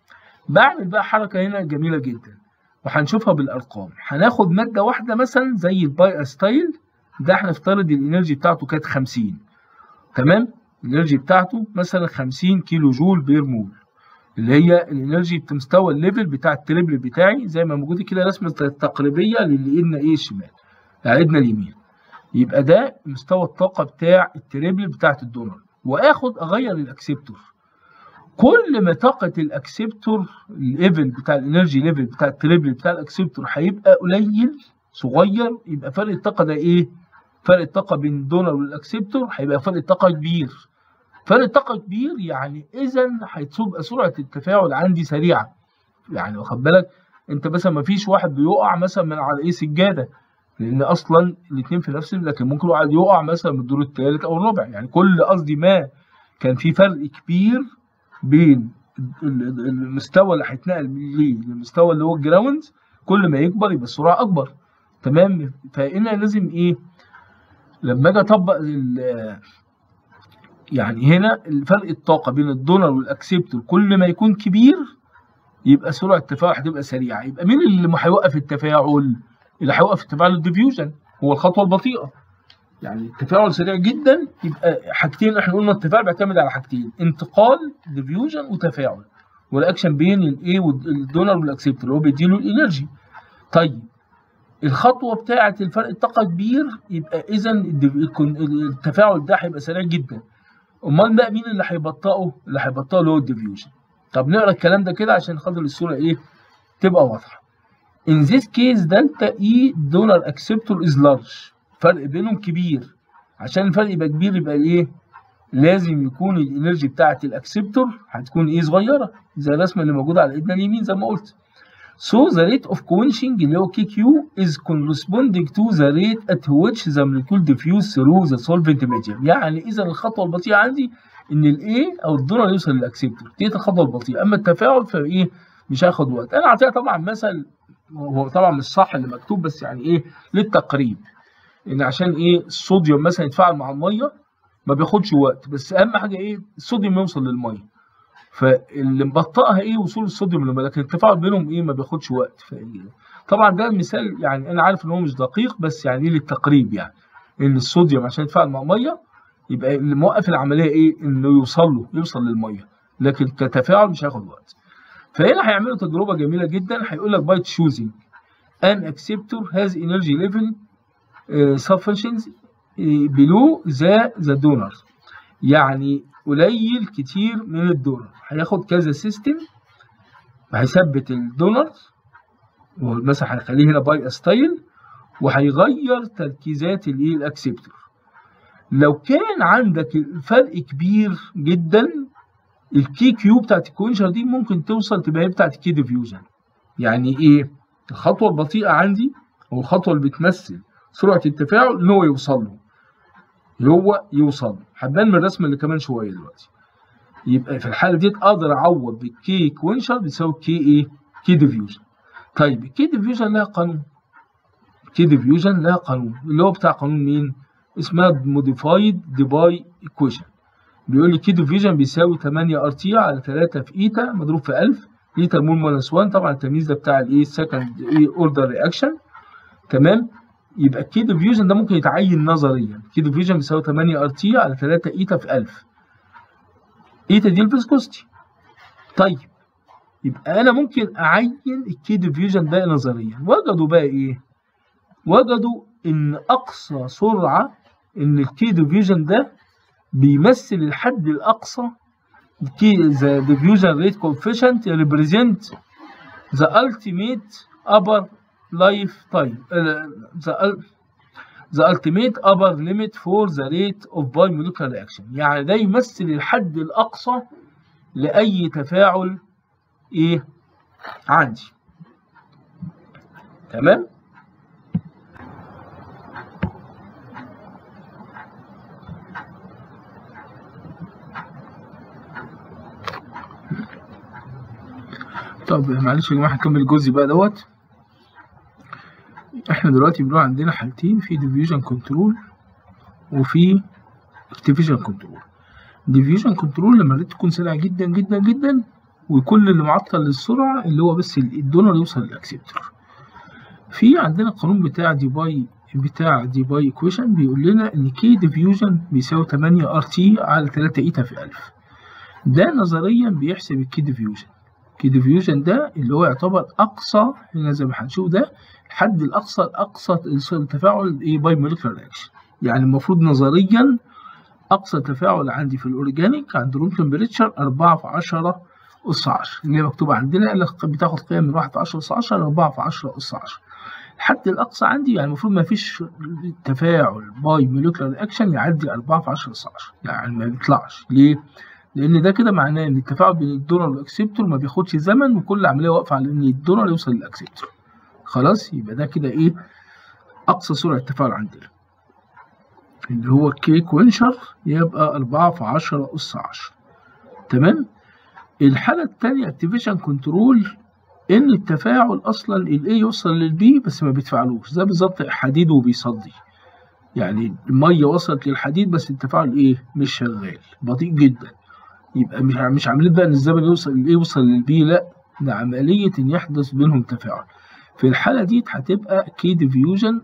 بعمل بقى حركة هنا جميلة جدا وهنشوفها بالارقام هناخد مادة واحدة مثلا زي الباي ستايل ده هنفترض الانرجي بتاعته كانت 50 تمام الانرجي بتاعته مثلا 50 كيلو جول بير مول اللي هي الانرجي بمستوى الليفل بتاع التريبل بتاعي زي ما موجود كده رسمه تقريبيه للي ايدنا ايه الشمال ايدنا اليمين يبقى ده مستوى الطاقة بتاع التريبل بتاعت الدونر واخد اغير الاكسبتور كل ما طاقة الاكسبتور الليفل بتاع الانرجي ليفل بتاع التريبل بتاع الاكسبتور هيبقى قليل صغير يبقى فرق الطاقة ده ايه؟ فرق الطاقه بين الدونر والاكسبتور هيبقى فرق الطاقه كبير فرق الطاقه كبير يعني اذا هتبقى سرعه التفاعل عندي سريعه يعني واخد بالك انت مثلا ما فيش واحد بيقع مثلا من على ايه سجاده لان اصلا الاثنين في نفس لكن ممكن واحد يقع مثلا من الدور الثالث او الرابع يعني كل قصدي ما كان في فرق كبير بين المستوى اللي هيتنقل ليه للمستوى اللي هو الجراوند كل ما يكبر يبقى السرعه اكبر تمام فهنا لازم ايه لما اجي اطبق يعني هنا الفرق الطاقه بين الدونر والاكسبتور كل ما يكون كبير يبقى سرعه التفاعل هتبقى سريعه يبقى مين اللي هيوقف التفاعل اللي هيوقف التفاعل الديفيوجن هو الخطوه البطيئه يعني التفاعل سريع جدا يبقى حاجتين احنا قلنا التفاعل بيعتمد على حاجتين انتقال ديفيوجن وتفاعل والاكشن بين الايه والدونر والاكسبتور اللي هو بيديله الانرجي طيب الخطوه بتاعه الفرق الطاقه كبير يبقى اذا التفاعل ده هيبقى سريع جدا امال بقى مين اللي هيبطئه اللي هيبطئه اللي هو الديفيوجن طب نقرا الكلام ده كده عشان خاطر الصوره ايه تبقى واضحه in this case delta E donor acceptor is large فرق بينهم كبير عشان الفرق يبقى كبير يبقى ايه لازم يكون الانرجي بتاعه الاكسبتور هتكون ايه صغيره زي الرسمه اللي موجوده على ايدنا اليمين زي ما قلت So the rate of quenching اللي هو KQ is corresponding to the rate at which the molecule diffuse through the solvent medium يعني اذا الخطوه البطيئه عندي ان الايه او الدونر يوصل للاكسبتور ديت الخطوه البطيئه اما التفاعل فايه مش هياخد وقت انا اعطيها طبعا مثل هو طبعا مش صح اللي مكتوب بس يعني ايه للتقريب ان عشان ايه الصوديوم مثلا يتفاعل مع الميه ما بياخدش وقت بس اهم حاجه ايه الصوديوم يوصل للميه فاللي مبطئها ايه وصول الصوديوم للميه لكن التفاعل بينهم ايه ما بياخدش وقت طبعا ده مثال يعني انا عارف ان هو مش دقيق بس يعني للتقريب يعني ان الصوديوم عشان يتفاعل مع ميه يبقى اللي موقف العمليه ايه انه يوصل له يوصل للميه لكن كتفاعل مش هياخد وقت فهنا هيعملوا تجربه جميله جدا هيقول لك باي تشوزنج an acceptor has energy level uh, sufficient uh, below the the donor يعني قليل كتير من الدونر هياخد كذا سيستم هيثبت الدونر مثلا هيخليه هنا باي ستايل وهيغير تركيزات الايه الاكسبتور لو كان عندك الفرق كبير جدا الكي كيو بتاعت الكونشر دي ممكن توصل تبقى هي بتاعت الكي ديفيوجن يعني ايه الخطوه البطيئه عندي او الخطوه اللي بتمثل سرعه التفاعل ان هو يوصل له اللي هو يوصل له هتبان من الرسم اللي كمان شويه دلوقتي يبقى في الحاله دي اقدر اعوض بالكي كوينشر بيساوي كي ايه كي ديفيوجن طيب الكي ديفيوجن لها قانون كي ديفيوجن لها قانون اللي هو بتاع قانون مين اسمها موديفايد ديباي ايكويشن بيقول لي كي ديفيوجن بيساوي 8 ار تي على 3 في ايتا مضروب في 1000 ايتا مول ماينس 1 طبعا التمييز ده بتاع الايه سكند ايه اوردر رياكشن تمام يبقى الكي ديفيوجن ده ممكن يتعين نظريا كي ديفيوجن بيساوي 8 ار تي على 3 ايتا في 1000 ايتا دي الفيسكوستي طيب يبقى انا ممكن اعين الكي ديفيوجن ده نظريا وجدوا بقى ايه وجدوا ان اقصى سرعه ان الكي ديفيوجن ده بيمثل الحد الاقصى كي the diffusion rate coefficient represent the ultimate upper lifetime uh, the, the ultimate upper limit for the rate of bimolecular reaction يعني ده يمثل الحد الأقصى لأي تفاعل إيه عندي تمام طب معلش يا جماعه هنكمل الجزء بقى دوت احنا دلوقتي بنقول عندنا حالتين في ديفيوجن كنترول وفي اكتيفيشن كنترول ديفيوجن كنترول لما الريت تكون سريعه جدا جدا جدا وكل اللي معطل للسرعه اللي هو بس الدونر يوصل للاكسبتور في عندنا القانون بتاع دي باي بتاع دي باي ايكويشن بيقول لنا ان كي ديفيوجن بيساوي 8 ار تي على 3 ايتا في 1000 ده نظريا بيحسب الكي ديفيوجن كي ديفيوجن ده اللي هو يعتبر اقصى هنا زي ما هنشوف ده الحد الاقصى الاقصى التفاعل ايه باي مولكيولار رياكشن يعني المفروض نظريا اقصى تفاعل عندي في الاورجانيك عند روم تمبريتشر 4 في 10 اس 10 اللي هي مكتوبه عندنا اللي بتاخد قيم من 1 في 10 اس 10 ل 4 في 10 اس 10 الحد الاقصى عندي يعني المفروض ما فيش تفاعل باي موليكولار رياكشن يعدي 4 في 10 اس 10 يعني ما بيطلعش ليه؟ لان ده كده معناه ان التفاعل بين الدونر والاكسبتور ما بياخدش زمن وكل عمليه واقفه على ان الدونر يوصل للاكسبتور خلاص يبقى ده كده ايه اقصى سرعه تفاعل عندنا اللي هو كيك وينشر يبقى 4 في 10 اس 10 تمام الحاله الثانيه اكتيفيشن كنترول ان التفاعل اصلا الاي يوصل للبي بس ما بيتفاعلوش زي بالظبط حديد وبيصدي يعني الميه وصلت للحديد بس التفاعل ايه مش شغال بطيء جدا يبقى مش مش عاملين بقى ان الزمن يوصل الايه يوصل للبي لا ده عمليه ان يحدث بينهم تفاعل في الحاله دي هتبقى كي ديفيوجن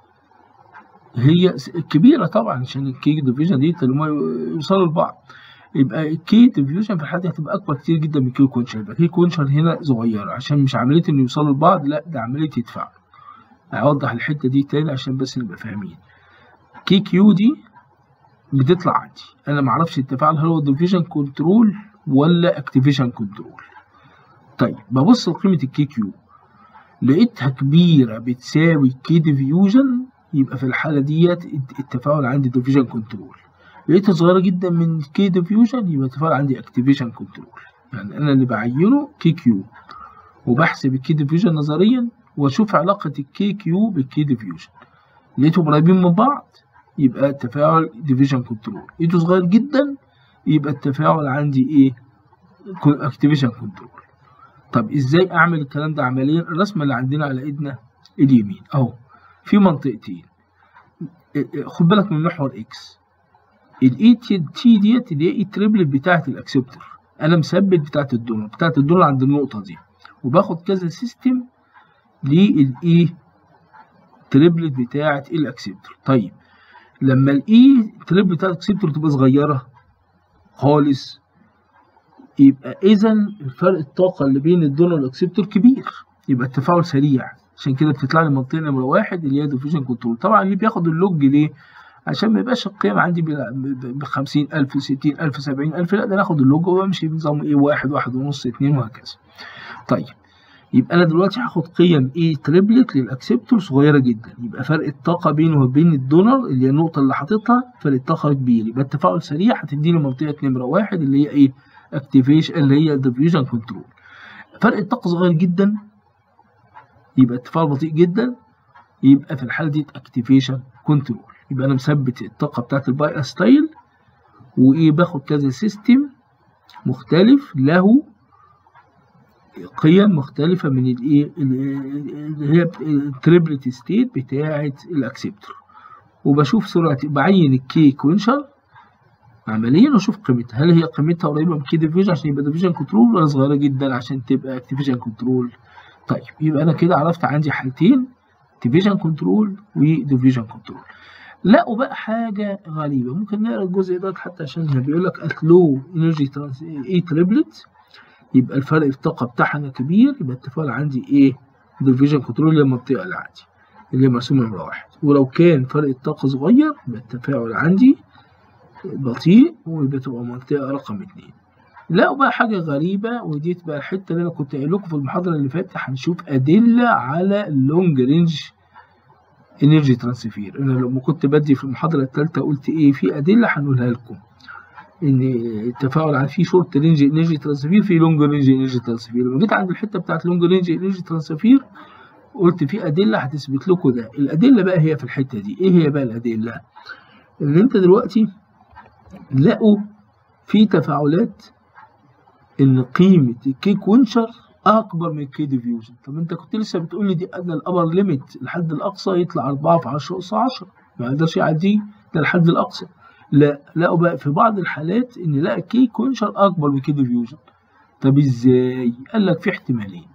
هي كبيره طبعا عشان الكي ديفيوجن دي اللي يوصلوا لبعض يبقى الكي ديفيوجن في الحاله دي هتبقى اكبر كتير جدا من كي كونشر يبقى كي كونشر هنا صغيره عشان مش عمليه انه يوصلوا لبعض لا ده عمليه يتفاعل اوضح الحته دي تاني عشان بس نبقى فاهمين كي كيو دي بتطلع عندي انا ما اعرفش التفاعل هل هو ديفيجن كنترول ولا اكتيفيشن كنترول طيب ببص لقيمه الكي كيو لقيتها كبيره بتساوي كي ديفيوجن يبقى في الحاله ديت التفاعل عندي ديفيجن كنترول لقيتها صغيره جدا من كي ديفيوجن يبقى التفاعل عندي اكتيفيشن كنترول يعني انا اللي بعينه كي كيو وبحسب الكي ديفيوجن نظريا واشوف علاقه الكي كيو بالكي ديفيوجن لقيتهم قريبين من بعض يبقى التفاعل ديفيجن كنترول لقيته صغير جدا يبقى التفاعل عندي ايه اكتيفيشن كنترول طب ازاي اعمل الكلام ده عمليا الرسمه اللي عندنا على ايدنا اليمين اهو في منطقتين خد بالك من محور اكس الاي تي ديت اللي هي التريبلت بتاعه الاكسبتور انا مثبت بتاعه الدونر بتاعه الدونر عند النقطه دي وباخد كذا سيستم للاي تريبلت بتاعه الاكسبتور طيب لما الاي تريبلت بتاعه الاكسبتور تبقى صغيره خالص يبقى اذا الفرق الطاقه اللي بين الدونر والاكسبتور كبير يبقى التفاعل سريع عشان كده بتطلع لي منطقه نمره واحد اللي هي ديفيجن كنترول طبعا اللي بياخد اللوج ليه عشان ما يبقاش القيم عندي ب 50000 60000 70000 لا ده ناخد اللوج وامشي بنظام ايه واحد واحد ونص اتنين وهكذا طيب يبقى انا دلوقتي هاخد قيم ايه تريبلت للاكسبتور صغيره جدا يبقى فرق الطاقه بينه وبين الدونر اللي هي النقطه اللي حاططها فرق الطاقه كبير يبقى التفاعل سريع هتديني منطقه نمره واحد اللي هي ايه اكتيفيشن اللي هي ديفيوجن كنترول فرق الطاقه صغير جدا يبقى التفاعل بطيء جدا يبقى في الحاله دي اكتيفيشن كنترول يبقى انا مثبت الطاقه بتاعت الباي ستايل وايه باخد كذا سيستم مختلف له قيم مختلفة من الايه اللي هي التريبلت ستيت بتاعة الاكسبتور وبشوف سرعة بعين الكي كوينشر عمليا واشوف قيمتها هل هي قيمتها قريبة من كي ديفيجن عشان يبقى ديفيجن كنترول ولا صغيرة جدا عشان تبقى اكتيفيشن كنترول طيب يبقى انا كده عرفت عندي حالتين ديفيجن كنترول وديفيجن كنترول لقوا بقى حاجة غريبة ممكن نقرا الجزء ده حتى عشان بيقول لك ات لو انرجي اي تريبلت يبقى الفرق في الطاقة بتاعها كبير يبقى التفاعل عندي ايه ديفيجن كنترول اللي هي المنطقة اللي عندي اللي هي مرسومة نمرة واحد ولو كان فرق الطاقة صغير يبقى التفاعل عندي بطيء ويبقى تبقى منطقة رقم اتنين لقوا بقى حاجة غريبة ودي بقى الحتة اللي أنا كنت قايل لكم في المحاضرة اللي فاتت هنشوف أدلة على اللونج رينج انرجي ترانسفير أنا لما كنت بدي في المحاضرة التالتة قلت إيه في أدلة هنقولها لكم ان التفاعل على في شورت رينج انرجي ترانسفير في لونج رينج انرجي ترانسفير لما جيت عند الحته بتاعت لونج رينج انرجي ترانسفير قلت في ادله هتثبت لكم ده الادله بقى هي في الحته دي ايه هي بقى الادله ان انت دلوقتي لقوا في تفاعلات ان قيمه الكي كونشر اكبر من الكي ديفيوجن طب انت كنت لسه بتقول لي دي ادنى الابر ليميت الحد الاقصى يطلع 4 في 10 اس 10 ما يقدرش يعديه ده الحد الاقصى لا لقوا بقى في بعض الحالات ان لقى كي كونشر اكبر من كي ديفيوجن طب ازاي قال لك في احتمالين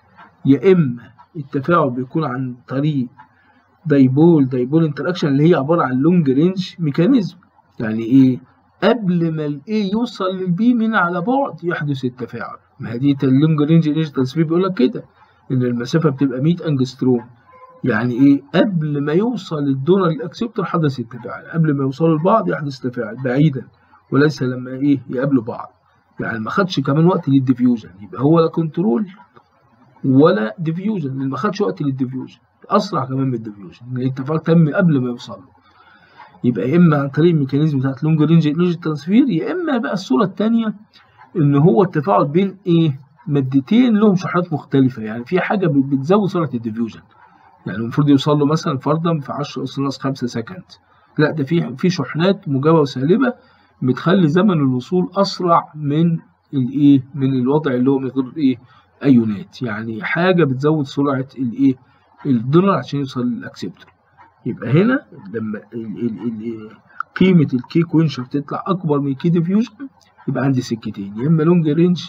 يا اما التفاعل بيكون عن طريق دايبول دايبول انتراكشن اللي هي عباره عن لونج رينج ميكانيزم يعني ايه قبل ما الاي يوصل للبي من على بعد يحدث التفاعل ما هي دي اللونج رينج انرجي ترانسفير بيقول لك كده ان المسافه بتبقى 100 انجستروم يعني ايه قبل ما يوصل الدونر للاكسبتور حدث التفاعل قبل ما يوصلوا لبعض يحدث تفاعل بعيدا وليس لما ايه يقابلوا بعض يعني ما خدش كمان وقت للديفيوجن يبقى هو لا كنترول ولا ديفيوجن ما خدش وقت للديفيوجن اسرع كمان من الديفيوجن لان التفاعل تم قبل ما يوصل له يبقى يا اما عن طريق الميكانيزم بتاعت لونج رينج انرجي ترانسفير يا اما بقى الصوره الثانيه ان هو التفاعل بين ايه مادتين لهم شحنات مختلفه يعني في حاجه بتزود سرعه الديفيوجن يعني المفروض يوصل له مثلا فرضا في 10 اس ناقص 5 سكند لا ده في في شحنات موجبه وسالبه بتخلي زمن الوصول اسرع من الايه من الوضع اللي هو من غير ايه ايونات يعني حاجه بتزود سرعه الايه الدونر عشان يوصل للاكسبتور يبقى هنا لما ال ال ال قيمه الكي كوينشر تطلع اكبر من الكي ديفيوجن يبقى عندي سكتين يا اما لونج رينج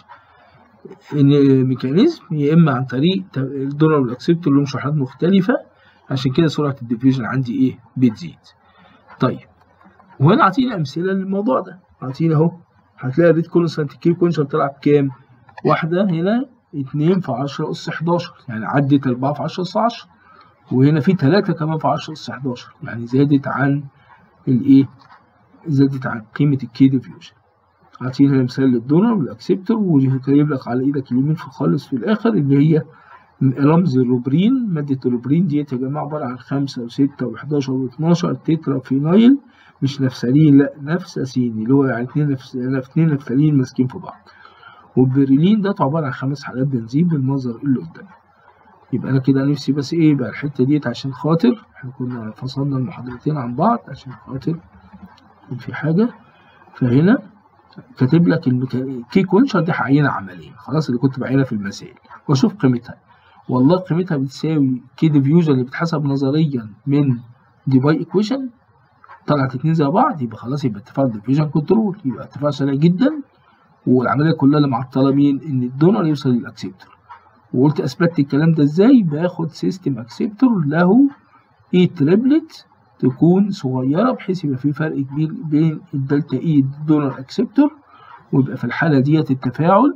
ميكانيزم يا اما عن طريق الدونر والاكسبتور لهم شحنات مختلفه عشان كده سرعه الديفيوجن عندي ايه بتزيد طيب وهنا عاطينا امثله للموضوع ده عاطينا اهو هتلاقي الريت كونستانت كي كونشر طلع بكام واحده هنا 2 في 10 اس 11 يعني عدت 4 في 10 اس 10 وهنا في 3 كمان في 10 اس 11 يعني زادت عن الايه زادت عن قيمه الكي ديفيوجن عاطينا مثال للدونر والاكسبتور وجايب لك على ايدك اليمين في خالص في الاخر اللي هي رمز الروبرين مادة الروبرين ديت يا جماعة عبارة عن خمسة وستة وحداشر واتناشر تترا فينايل مش نفسلين لا نفسسين اللي هو يعني اتنين نفس اتنين نفسلين ماسكين في بعض والبريلين ده عبارة عن خمس حالات بنزين بالمنظر اللي قدامي يبقى أنا كده نفسي بس إيه بقى الحتة ديت عشان خاطر إحنا كنا فصلنا المحاضرتين عن بعض عشان خاطر يكون في حاجة فهنا كاتب لك الكي كونشر دي هعينها عمليا خلاص اللي كنت بعينها في المسائل واشوف قيمتها والله قيمتها بتساوي كي ديفيوجن اللي بتحسب نظريا من دي باي ايكويشن طلعت اتنين زي بعض يبقى خلاص يبقى اتفاق ديفيوجن كنترول يبقى اتفاق سريع جدا والعمليه كلها اللي معطله مين ان الدونر يوصل للاكسبتور وقلت اثبتت الكلام ده ازاي باخد سيستم اكسبتور له اي تريبلت تكون صغيره بحيث يبقى في فرق كبير بين الدلتا اي الدونر اكسبتور ويبقى في الحاله ديت التفاعل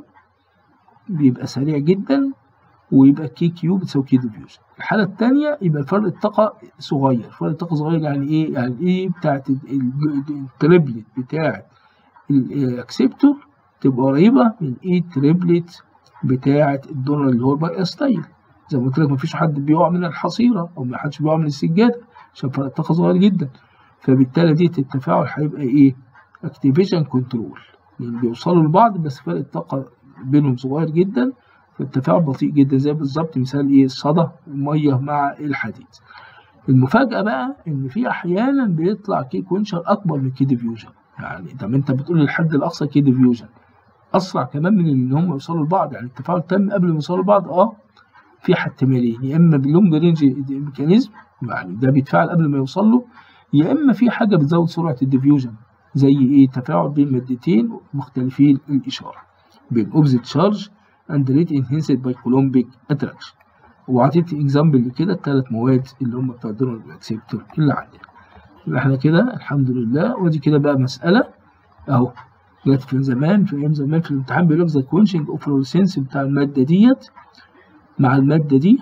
بيبقى سريع جدا ويبقى كي كيو بتساوي كي ديفيوجن الحالة التانية يبقى فرق الطاقة صغير فرق الطاقة صغير يعني ايه يعني ايه بتاعت التريبلت بتاعت الاكسبتور تبقى قريبة من ايه التريبلت بتاعت الدونر اللي هو الباي ستايل زي ما قلت لك مفيش حد بيقع من الحصيرة او محدش بيقع من السجادة عشان فرق الطاقة صغير جدا فبالتالي ديت التفاعل هيبقى ايه اكتيفيشن كنترول يعني بيوصلوا لبعض بس فرق الطاقة بينهم صغير جدا فالتفاعل بطيء جدا زي بالظبط مثال ايه الصدى الميه مع الحديد المفاجاه بقى ان في احيانا بيطلع كي كونشر اكبر من كي ديفيوجن يعني طب انت بتقول الحد الاقصى كي ديفيوجن اسرع كمان من ان هم يوصلوا لبعض يعني التفاعل تم قبل ما يوصلوا لبعض اه في احتمالين يا اما باللونج رينج ميكانيزم يعني ده بيتفاعل قبل ما يوصل له يا اما في حاجه بتزود سرعه الديفيوجن زي ايه تفاعل بين مادتين مختلفين الاشاره بين اوبزيت شارج and rate enhanced by Coulombic attraction وعطيت اكزامبل لكده الثلاث مواد اللي هم بتوع الدونر والاكسبتور اللي عندنا يبقى احنا كده الحمد لله ودي كده بقى مسألة اهو جت في زمان في ايام زمان في الامتحان بيقول لك ذا كونشنج اوف فلورسنس بتاع المادة ديت مع المادة دي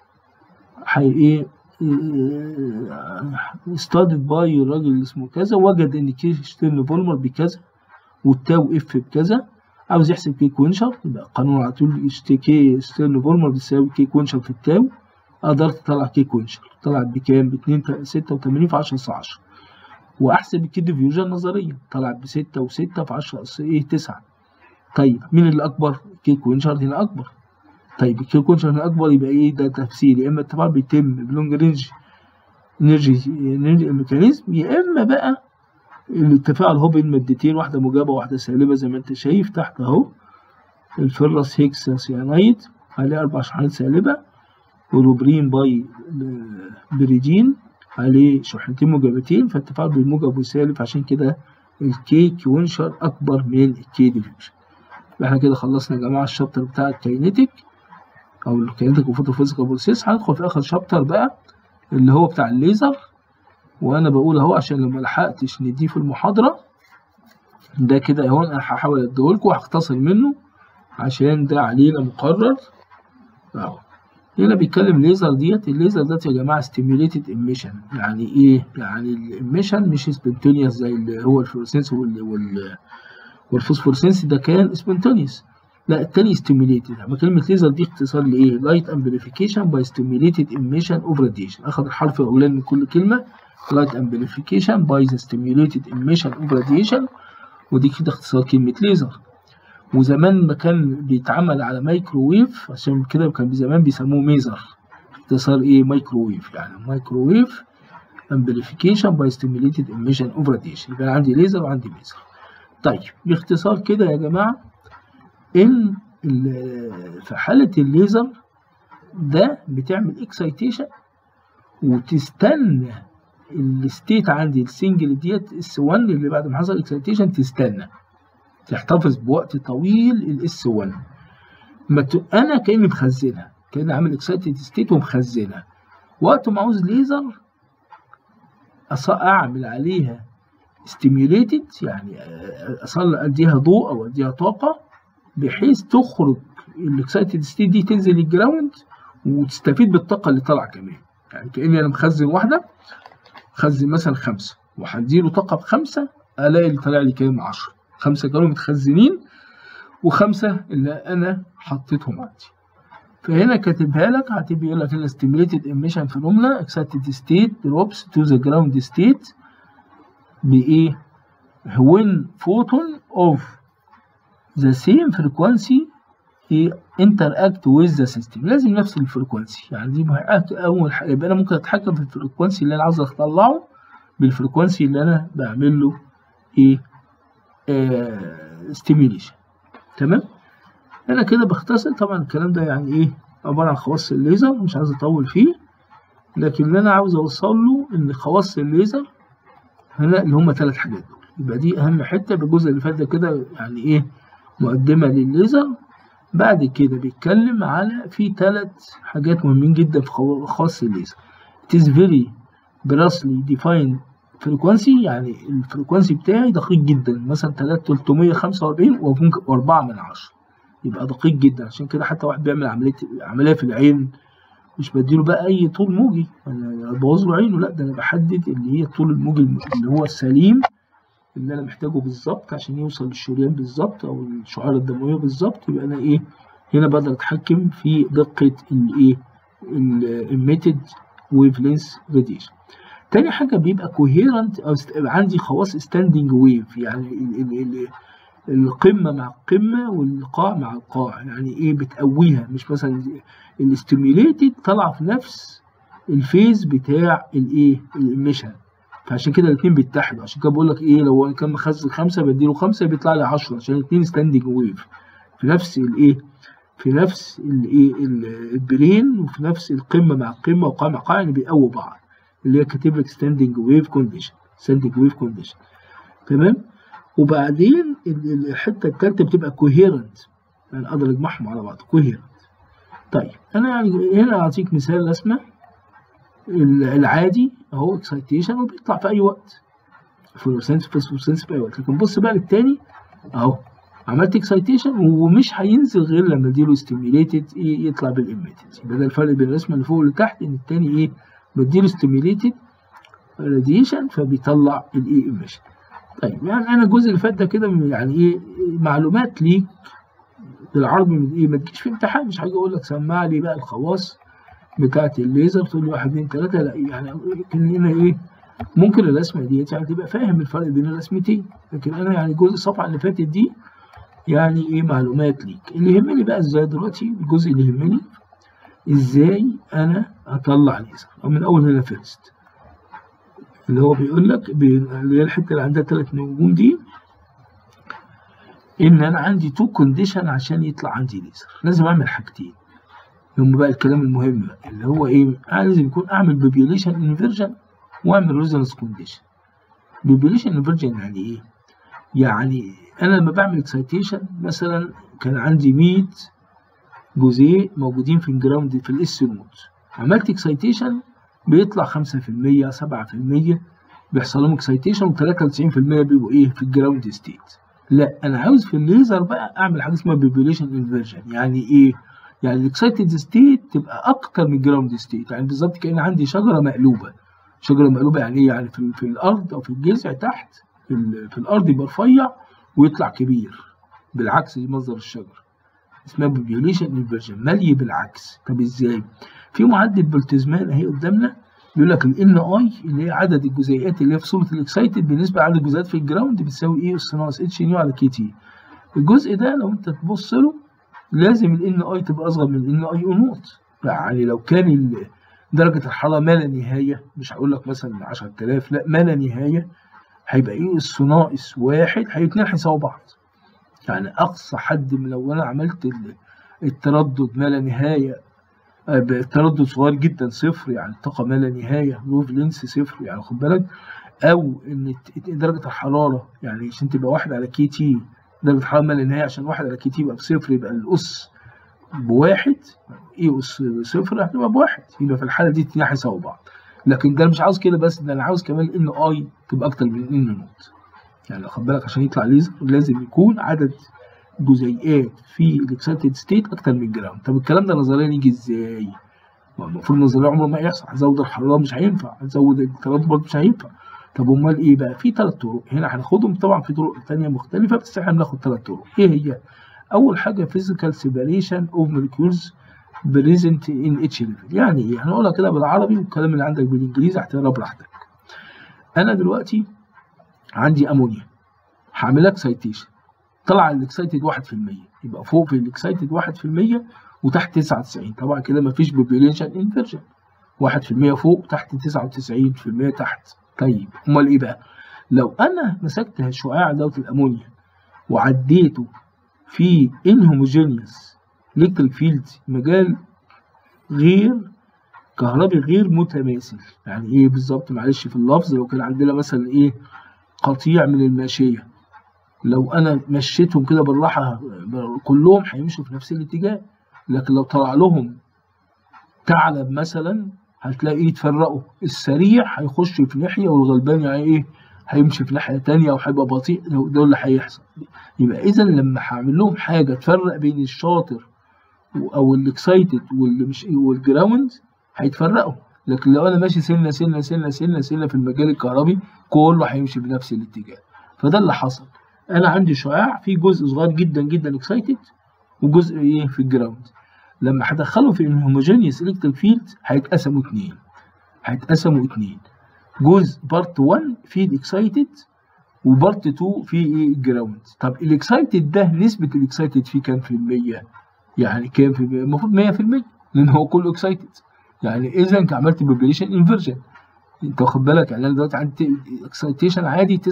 حي ايه ستادد باي الراجل اللي اسمه كذا وجد ان كي شتيرن فولمر بكذا والتاو اف بكذا عاوز يحسب كي كوينشر يبقى القانون على طول كي ستيرن فورمر بتساوي كي كوينشر في التاو قدرت اطلع كي كوينشر طلعت بكام؟ ب 2 86 في 10 اس 10 واحسب الكي ديفيوجن نظريا طلعت ب 6 و6 في 10 اس ايه 9 طيب مين اللي اكبر؟ كي كوينشر هنا اكبر طيب الكي كوينشر هنا اكبر يبقى ايه ده تفسير يا اما التفاعل بيتم بلونج رينج انرجي ميكانيزم يا اما بقى التفاعل هو بين مادتين واحدة موجبة وواحدة سالبة زي ما انت شايف تحت اهو الفرس هيكس سيانايد عليه أربع شحنات سالبة والروبرين باي بريدين عليه شحنتين موجبتين فالتفاعل بين موجب وسالب عشان كده الكي كيونشر أكبر من الكي ديفيوجن احنا كده خلصنا يا جماعة الشابتر بتاع الكاينيتيك أو الكاينيتيك وفوتوفيزيكال بروسيس هندخل في آخر شابتر بقى اللي هو بتاع الليزر وانا بقول اهو عشان لما لحقتش نديه في المحاضرة ده كده اهو انا هحاول اديهولكوا وهختصر منه عشان ده علينا مقرر اهو هنا بيتكلم ليزر ديت الليزر ده يا جماعة ستيميوليتد ايميشن يعني ايه؟ يعني الايميشن مش سبنتونيوس زي اللي هو الفلورسنس وال وال والفوسفورسنس ده كان سبنتونيوس لا التاني stimulated اما كلمة ليزر دي اختصار لإيه؟ light amplification by stimulated emission of radiation أخد الحرف الأولاني من كل كلمة light amplification by the stimulated emission of radiation ودي كده اختصار كلمة ليزر وزمان ما كان بيتعمل على مايكروويف عشان كده كان زمان بيسموه ميزر اختصار ايه مايكروويف يعني مايكروويف amplification by stimulated emission of radiation يبقى عندي ليزر وعندي ميزر طيب باختصار كده يا جماعة ان في حالة الليزر ده بتعمل اكسايتيشن وتستنى الستيت عندي السنجل ديت اس 1 اللي بعد ما حصل اكسايتيشن تستنى تحتفظ بوقت طويل الاس 1 ما ت... انا كاني مخزنها كاني عامل اكسايتد ستيت ومخزنها وقت ما عاوز ليزر أص... اعمل عليها ستيميوليتد يعني اصل اديها ضوء او اديها طاقه بحيث تخرج الاكسايتد ستيت دي تنزل الجراوند وتستفيد بالطاقه اللي طالعه كمان يعني كاني انا مخزن واحده مخزن مثلا خمسه وهديله طاقه بخمسه الاقي اللي طالع لي كام 10 خمسه كانوا متخزنين وخمسه اللي انا حطيتهم عندي فهنا كاتبها لك هتبقى يقول لك هنا stimulated emission phenomena excited state drops to the ground state بإيه؟ when photon of the same frequency interact with the system لازم نفس الفريكونسي يعني دي أول حاجة يبقى أنا ممكن أتحكم في الفريكونسي اللي أنا عاوز أطلعه بالفريكونسي اللي أنا بعمل له إيه؟ آه stimulation تمام؟ أنا كده بختصر طبعا الكلام ده يعني إيه؟ عبارة عن خواص الليزر مش عايز أطول فيه لكن اللي أنا عاوز أوصل له إن خواص الليزر هنا اللي هما ثلاث حاجات دول يبقى دي أهم حتة بالجزء اللي فات ده كده يعني إيه مقدمة للليزر بعد كده بيتكلم على في ثلاث حاجات مهمين جدا في خواص الليزر it is very precisely defined frequency يعني الفريكونسي بتاعي دقيق جدا مثلا 345 وممكن 4 من 10 يبقى دقيق جدا عشان كده حتى واحد بيعمل عملية عملية في العين مش بديله بقى أي طول موجي أنا أبوظ له عينه لا ده أنا بحدد اللي هي الطول الموجي اللي هو السليم اللي أنا محتاجه بالظبط عشان يوصل للشريان بالظبط أو الشعار الدموية بالظبط يبقى أنا إيه هنا بقدر أتحكم في دقة الإيه الإيميتد ويف لينس راديشن تاني حاجة بيبقى كوهيرنت أو عندي خواص ستاندنج ويف يعني ال ال ال القمة مع القمة والقاع مع القاع يعني ايه بتقويها مش مثلا الاستيميوليتد طالعة في نفس الفيز بتاع الايه الاميشن فعشان كده الاثنين بيتحدوا عشان كده بقول لك ايه لو انا كان مخزن خمسة بديله خمسة بيطلع لي 10 عشان الاثنين ستاندنج ويف في نفس الايه في نفس الايه البرين وفي نفس القمة مع القمة وقاع مع قاع يعني بيقووا بعض اللي هي كاتب لك ستاندنج ويف كونديشن ستاندنج ويف كونديشن تمام وبعدين الحته الثالثه بتبقى كوهيرنت يعني اقدر اجمعهم على بعض كوهيرنت طيب انا يعني هنا اعطيك مثال رسمه العادي اهو اكسايتيشن وبيطلع في اي وقت فلوسنس فلوسنس في اي وقت لكن بص بقى للتاني اهو عملت اكسايتيشن ومش هينزل غير لما اديله ستيميليتد يطلع بالاميتد يبقى ده الفرق بين الرسمه اللي فوق واللي تحت ان التاني ايه بديله ستيميليتد راديشن فبيطلع الاي ايميشن طيب يعني انا الجزء اللي فات ده كده يعني ايه معلومات ليك بالعربي من ايه ما تجيش في امتحان مش هاجي اقول لك سمع لي بقى الخواص بتاعه الليزر تقول لي واحد اتنين تلاته لا يعني كان هنا ايه ممكن الرسمه ديت يعني تبقى فاهم الفرق بين الرسمتين لكن انا يعني الجزء الصفحه اللي فاتت دي يعني ايه معلومات ليك اللي يهمني بقى ازاي دلوقتي الجزء اللي يهمني ازاي انا اطلع ليزر او من اول هنا فيرست اللي هو بيقول لك اللي هي الحته اللي عندها ثلاث نجوم دي ان انا عندي تو كونديشن عشان يطلع عندي ليزر لازم اعمل حاجتين هم بقى الكلام المهم بقى اللي هو ايه انا لازم يكون اعمل بوبيوليشن انفيرجن واعمل ريزونانس كونديشن بوبيوليشن انفيرجن يعني ايه يعني انا لما بعمل اكسايتيشن مثلا كان عندي 100 جزيء موجودين في الجراوند في الاس نوت عملت اكسايتيشن بيطلع 5% 7% بيحصل لهم اكسايتيشن و93% بيبقوا ايه في الجراوند ستيت لا انا عاوز في الليزر بقى اعمل حاجه اسمها بوبيوليشن انفيرجن يعني ايه يعني الاكسايتد ستيت تبقى اكتر من الجراوند ستيت يعني بالظبط كان عندي شجره مقلوبه شجره مقلوبه يعني ايه يعني في, في الارض او في الجذع تحت في, في الارض يبقى رفيع ويطلع كبير بالعكس دي مصدر الشجر اسمها بوبيوليشن انفرجن مالي بالعكس طب ازاي في معدل بولتزمان اهي قدامنا بيقول لك الان اي اللي هي عدد الجزيئات اللي هي في صوره الاكسايتد بالنسبه لعدد الجزيئات في الجراوند بتساوي ايه اس ناقص اتش نيو على كي تي الجزء ده لو انت تبص له لازم الان اي تبقى اصغر من الان اي نوت يعني لو كان درجه الحراره ما لا نهايه مش هقول لك مثلا 10000 لا ما لا نهايه هيبقى ايه اس ناقص واحد هيتنين هيساووا بعض يعني اقصى حد من لو انا عملت التردد ما لا نهايه بتردد صغير جدا صفر يعني الطاقه ما لا نهايه لوف لينس صفر يعني خد بالك او ان درجه الحراره يعني عشان تبقى واحد على كي تي درجه الحراره ما لا نهايه عشان واحد على كي تي يبقى بصفر يبقى الاس بواحد ايه اس صفر هتبقى بواحد يبقى في الحاله دي الاتنين هيساووا بعض لكن ده مش عاوز كده بس ده انا عاوز كمان ان اي تبقى اكتر من ان نوت يعني خد بالك عشان يطلع ليزر لازم يكون عدد جزيئات في الاكسايتد ستيت اكتر من الجراوند طب الكلام ده نظريا يجي ازاي؟ المفروض نظريا عمره ما يحصل هزود الحراره مش هينفع هزود التردد برضه مش هينفع طب امال ايه بقى؟ في ثلاث طرق هنا هناخدهم طبعا في طرق ثانيه مختلفه بس احنا بناخد ثلاث طرق ايه هي؟ اول حاجه physical separation of molecules present in each level يعني ايه؟ هنقولها كده بالعربي والكلام اللي عندك بالانجليزي هتقرا براحتك انا دلوقتي عندي امونيا هعمل لك سايتيشن طلع الاكسايتد 1% يبقى فوق في الاكسايتد 1% وتحت 99 طبعا كده مفيش بوبيوليشن انفرجن 1% فوق تحت 99% تحت طيب امال ايه بقى لو انا مسكت الشعاع دوت الامونيا وعديته في انهوموجينيوس الكتريك فيلد مجال غير كهربي غير متماثل يعني ايه بالظبط معلش في اللفظ لو كان عندنا مثلا ايه قطيع من الماشيه لو انا مشيتهم كده بالراحه كلهم هيمشوا في نفس الاتجاه لكن لو طلع لهم ثعلب مثلا هتلاقيه يتفرقوا السريع هيخش في ناحيه والغلبان يعني ايه هيمشي في ناحيه تانية وهيبقى بطيء ده اللي هيحصل يبقى اذا لما هعمل لهم حاجه تفرق بين الشاطر او الاكسايتد واللي مش والجراوند هيتفرقوا لكن لو انا ماشي سنه سنه سنه سنه سنه في المجال الكهربي كله هيمشي بنفس الاتجاه فده اللي حصل انا عندي شعاع فيه جزء صغير جدا جدا اكسايتد وجزء ايه في الجراوند لما هدخله في الهوموجينيوس الكتريك فيلد هيتقسموا اتنين هيتقسموا اتنين جزء بارت 1 فيه الاكسايتد وبارت 2 فيه ايه الجراوند طب الاكسايتد ده نسبة الاكسايتد فيه كام في المية؟ يعني كام في المية؟ المفروض 100% لان هو كله اكسايتد يعني اذا انت عملت بوبيليشن انفرجن انت واخد بالك يعني انا دلوقتي عندي اكسايتيشن عادي 99%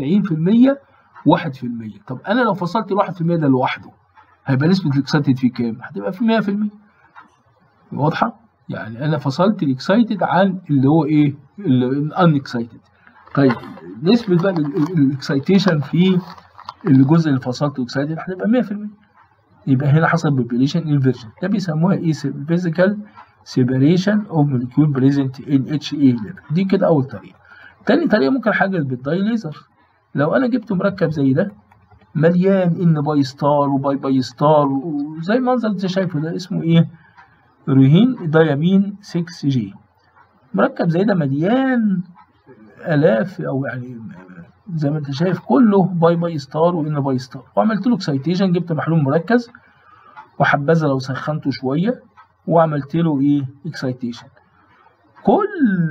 1% طب انا لو فصلت ال 1% ده لوحده هيبقى نسبة الاكسايتد فيه كام؟ هتبقى في 100% واضحة؟ يعني انا فصلت الاكسايتد عن اللي هو ايه؟ الان اكسايتد طيب نسبة بقى الاكسايتيشن في الجزء اللي فصلته اكسايتد هتبقى 100% يبقى هنا حصل بوبيليشن انفيرجن ده بيسموها ايه؟ فيزيكال separation of molecule present in HA level دي كده أول طريقة. تاني طريقة ممكن حاجة بالداي ليزر لو أنا جبت مركب زي ده مليان إن باي ستار وباي باي ستار وزي المنظر اللي أنت شايفه ده اسمه إيه؟ رهين دايامين 6 جي مركب زي ده مليان آلاف أو يعني زي ما أنت شايف كله باي باي ستار وإن باي ستار وعملت له اكسايتيشن جبت محلول مركز وحبذا لو سخنته شوية وعملت له ايه اكسايتيشن كل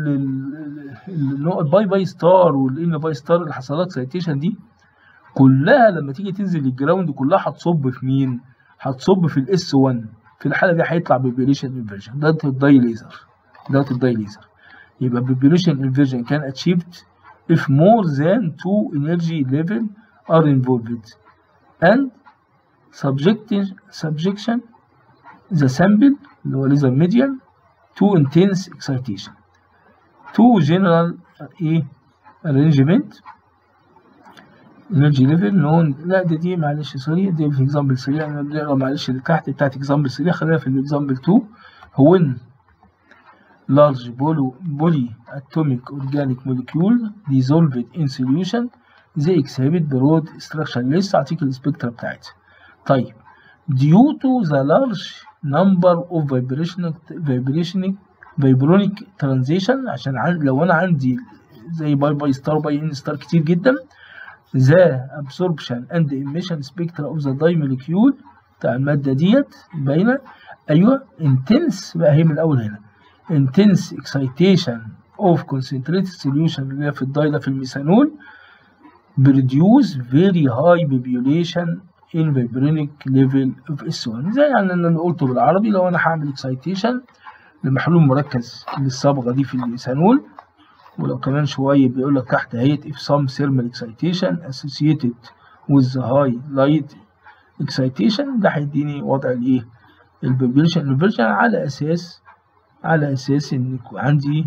الباي باي ستار والان باي ستار اللي حصل لها اكسايتيشن دي كلها لما تيجي تنزل للجراوند كلها هتصب في مين؟ هتصب في الاس 1 في الحاله دي هيطلع بيبيليشن انفرجن ده الداي ليزر ده الداي ليزر يبقى بيبيليشن انفرجن كان achieved if more than two energy level are involved and subjection subjection the sample اللي هو laser medium to intense excitation to general ايه arrangement energy level known لا دي دي معلش سوري دي في example سريع انا بنقرا معلش اللي تحت بتاعت example سريع خلينا في example 2 هو ان large polyatomic organic molecule dissolved in solution they exhibit broad structure لسه اعطيك السبيكترا بتاعتها طيب due to the large number of vibrational vibrational vibronic transition عشان عن لو انا عندي زي باي باي ستار باي ان ستار كتير جدا the absorption and emission spectra of the dye molecule بتاع المادة ديت باينة أيوه intense بقى هي من الأول هنا intense excitation of concentrated solution اللي هي في الدايلة في الميثانول produce very high population in vibranic level of S1 زي يعني اللي أنا قلته بالعربي لو أنا هعمل excitation لمحلول مركز للصبغة دي في الميثانول ولو كمان شوية بيقول لك تحت اهيت if some thermal excitation associated with the high light excitation ده هيديني وضع الايه البوبيليشن انفرجن على اساس على اساس ان عندي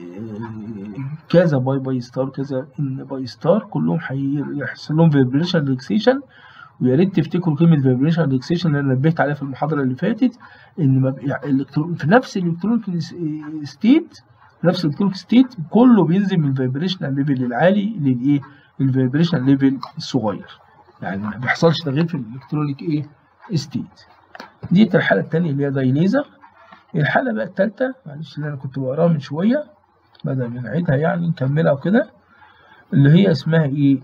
كذا باي باي ستار كذا ان باي ستار كلهم هيحصل لهم فيبريشن ريلاكسيشن ويا ريت تفتكروا كلمه فيبريشن ريلاكسيشن اللي انا نبهت عليها في المحاضره اللي فاتت ان ما في نفس الالكترونيك ستيت نفس الالكترونيك ستيت كله بينزل من الفيبريشن ليفل العالي للايه الفيبريشن ليفل الصغير يعني ما بيحصلش تغيير في الالكترونيك ايه ستيت دي الحاله الثانيه اللي هي دايليزر الحاله بقى الثالثه معلش اللي انا كنت بقراها من شويه بدل ما نعيدها يعني نكملها وكده اللي هي اسمها ايه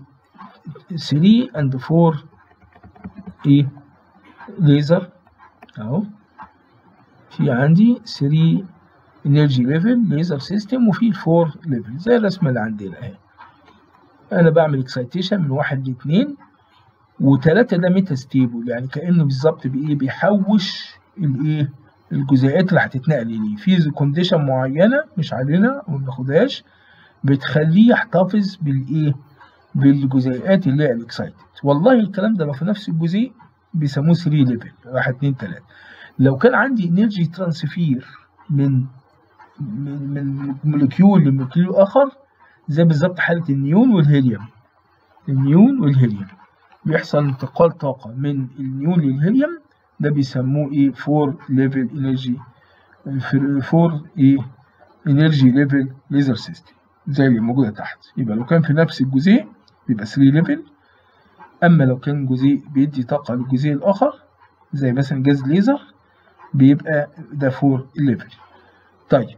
3 اند 4 ايه ليزر اهو في عندي 3 انرجي ليفل ليزر سيستم وفي الفور ليفل زي الرسمه اللي عندنا اهي انا بعمل اكسايتيشن من واحد لاتنين وتلاتة ده ميتا ستيبل يعني كانه بالظبط بايه بيحوش الايه الجزيئات اللي هتتنقل ليه في كونديشن معينه مش علينا وما بناخدهاش بتخليه يحتفظ بالايه بالجزيئات اللي هي الاكسايتد والله الكلام ده لو في نفس الجزيء بيسموه 3 ليفل 1 2 3 لو كان عندي انرجي ترانسفير من من من مولكيول لمولكيول اخر زي بالظبط حاله النيون والهيليوم النيون والهيليوم بيحصل انتقال طاقه من النيون للهيليوم ده بيسموه ايه 4 ليفل انرجي 4 ايه انرجي ليفل ليزر سيستم زي اللي موجوده تحت يبقى لو كان في نفس الجزيء بيبقى 3 ليفل اما لو كان جزيء بيدي طاقه للجزيء الاخر زي مثلا جاز ليزر بيبقى ده 4 ليفل طيب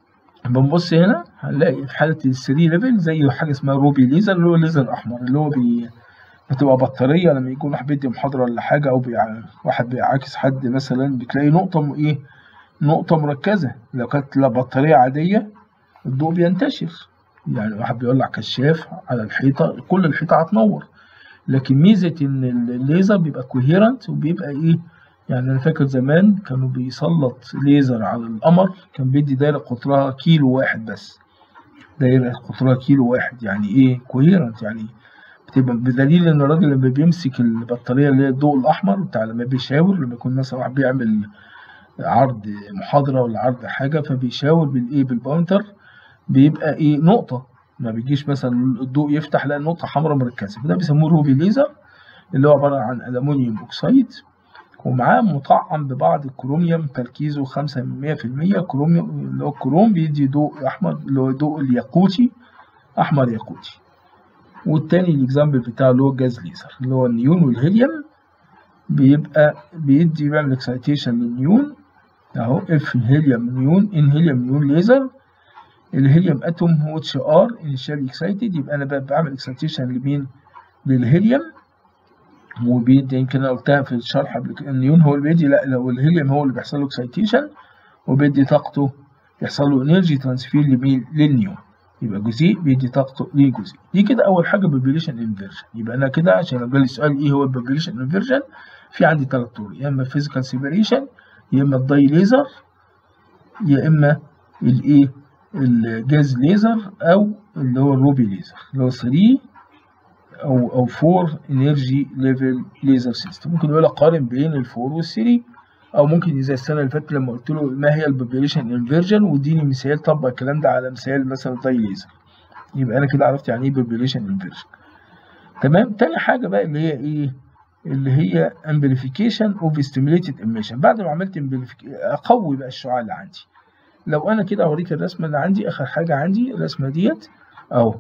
بنبص هنا هنلاقي في حالة ال 3 ليفل زي حاجة اسمها روبي ليزر اللي هو الليزر الأحمر اللي هو بي بتبقى بطارية لما يكون واحد بيدي محاضرة ولا حاجة أو بيع... واحد بيعاكس حد مثلا بتلاقي نقطة م... إيه نقطة مركزة لو كانت لا بطارية عادية الضوء بينتشر يعني واحد بيولع كشاف على الحيطة كل الحيطة هتنور لكن ميزة إن الليزر بيبقى كوهيرنت وبيبقى إيه يعني أنا فاكر زمان كانوا بيسلط ليزر على القمر كان بيدي دايرة قطرها كيلو واحد بس دايرة قطرها كيلو واحد يعني إيه كوهيرنت يعني بتبقى بدليل إن الراجل لما بيمسك البطارية اللي هي الضوء الأحمر بتاع لما بيشاور لما يكون مثلا واحد بيعمل عرض محاضرة ولا عرض حاجة فبيشاور بالإيه بالباونتر بيبقى إيه نقطة ما بيجيش مثلا الضوء يفتح لا نقطة حمراء مركزة فده بيسموه روبي ليزر اللي هو عبارة عن ألمونيوم أوكسيد ومعاه مطعم ببعض الكروميوم تركيزه خمسة من مية في المية كروميوم اللي هو الكروم بيدي ضوء أحمر اللي هو ضوء الياقوتي أحمر ياقوتي والتاني الإكزامبل بتاعه اللي هو جاز ليزر اللي هو النيون والهيليوم بيبقى بيدي بيعمل اكسايتيشن للنيون أهو اف الهيليوم نيون ان هيليوم نيون ليزر الهيليوم اتوم هو اتش ار انيشال اكسايتد يبقى انا بعمل اكسايتيشن لمين للهيليوم وبيدي يمكن انا قلتها في الشرح قبل كده النيون هو اللي بيدي لا لو الهيليوم هو اللي بيحصل له اكسايتيشن وبيدي طاقته يحصل له انرجي ترانسفير لمين للنيون يبقى جزيء بيدي طاقته لجزيء دي كده اول حاجه بوبيليشن انفيرجن يبقى انا كده عشان لو جالي سؤال ايه هو البوبيليشن انفيرجن في عندي ثلاث طرق يا اما فيزيكال سيبريشن يا اما الداي ليزر يا اما الايه الجاز ليزر او اللي هو الروبي ليزر اللي هو 3 او او 4 انرجي ليفل ليزر سيستم ممكن يقول لك قارن بين الفور والثري او ممكن زي السنه اللي فاتت لما قلت له ما هي البوبيليشن انفيرجن واديني مثال طبق الكلام ده على مثال مثلا داي ليزر يبقى انا كده عرفت يعني ايه بوبيليشن انفيرجن تمام تاني حاجه بقى اللي هي ايه اللي هي امبليفيكيشن اوف ستيميليتد ايميشن بعد ما عملت اقوي بقى الشعاع اللي عندي لو انا كده اوريك الرسمه اللي عندي اخر حاجه عندي الرسمه ديت اهو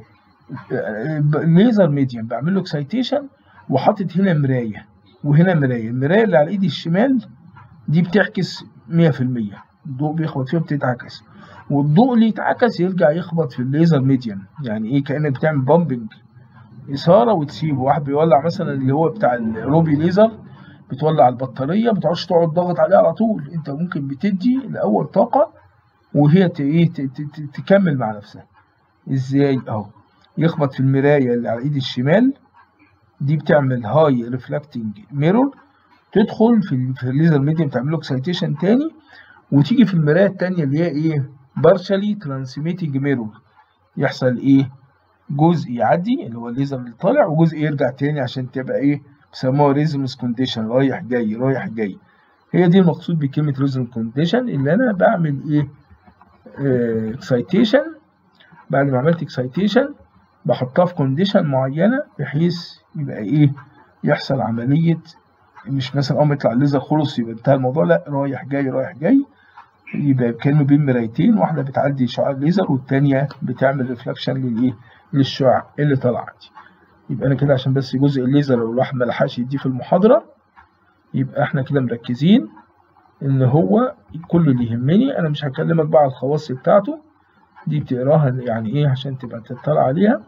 ليزر ميديم بعمل له اكسايتيشن وحاطط هنا مرايه وهنا مرايه المرايه اللي على ايدي الشمال دي بتعكس 100% الضوء بيخبط فيها بتتعكس والضوء اللي يتعكس يرجع يخبط في الليزر ميديم يعني ايه كانك بتعمل بامبنج اثاره وتسيبه واحد بيولع مثلا اللي هو بتاع الروبي ليزر بتولع البطاريه ما تقعدش تقعد ضغط عليها على طول انت ممكن بتدي الاول طاقه وهي ت- ايه ت- ت- ت- تكمل مع نفسها ازاي اهو يخبط في المرايه اللي على ايد الشمال دي بتعمل هاي ريفلكتنج ميرور تدخل في ال- في الليزر ميديم تعمل له اكسايتيشن تاني وتيجي في المرايه التانيه اللي هي ايه بارشالي ترانسميتنج ميرور يحصل ايه جزء يعدي اللي هو الليزر اللي طالع وجزء يرجع تاني عشان تبقى ايه بيسموها ريزمس كونديشن رايح جاي رايح جاي هي دي المقصود بكلمه ريزم كونديشن اللي انا بعمل ايه اكسايتيشن بعد ما عملت اكسايتيشن بحطها في كونديشن معينه بحيث يبقى ايه يحصل عمليه مش مثلا اول ما يطلع الليزر خلص يبقى انتهى الموضوع لا رايح جاي رايح جاي يبقى كانه بين مرايتين واحده بتعدي شعاع الليزر والتانيه بتعمل ريفلكشن للايه للشعاع اللي طالعه دي يبقى انا كده عشان بس جزء الليزر لو الواحد ما لحقش يديه في المحاضره يبقى احنا كده مركزين ان هو كل اللي يهمني انا مش هكلمك بقى على الخواص بتاعته دي بتقراها يعني ايه عشان تبقى تطلع عليها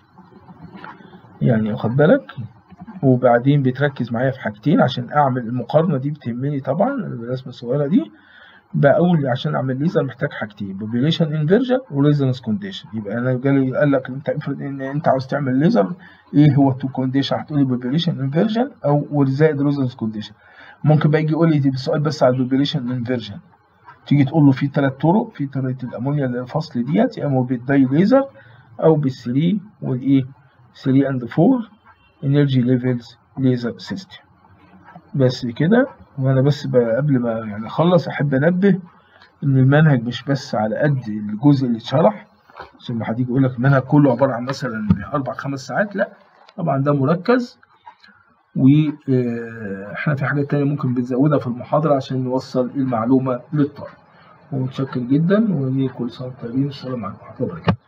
يعني واخد بالك وبعدين بتركز معايا في حاجتين عشان اعمل المقارنه دي بتهمني طبعا الرسمه الصغيره دي بقول عشان اعمل ليزر محتاج حاجتين بوبيليشن انفيرجن وريزونانس كونديشن يبقى انا جالي قال لك انت افرض ان انت عاوز تعمل ليزر ايه هو التو كونديشن هتقولي بوبيليشن انفيرجن او زائد ريزونانس كونديشن ممكن بقى يجي يقول لي السؤال بس على البوبيليشن انفيرجن تيجي تقول له في ثلاث طرق في طريقه الامونيا للفصل ديت يا اما بالداي ليزر او بالثري والايه 3 اند 4 انرجي ليفلز ليزر سيستم بس كده وانا بس بقى قبل ما يعني اخلص احب انبه ان المنهج مش بس على قد الجزء اللي اتشرح عشان ما حد يجي يقول لك المنهج كله عباره عن مثلا اربع خمس ساعات لا طبعا ده مركز واحنا في حاجات تانية ممكن بنزودها في المحاضرة عشان نوصل المعلومة للطالب ومتشكر جدا وكل سنة وانتم طيبين والسلام عليكم ورحمة الله وبركاته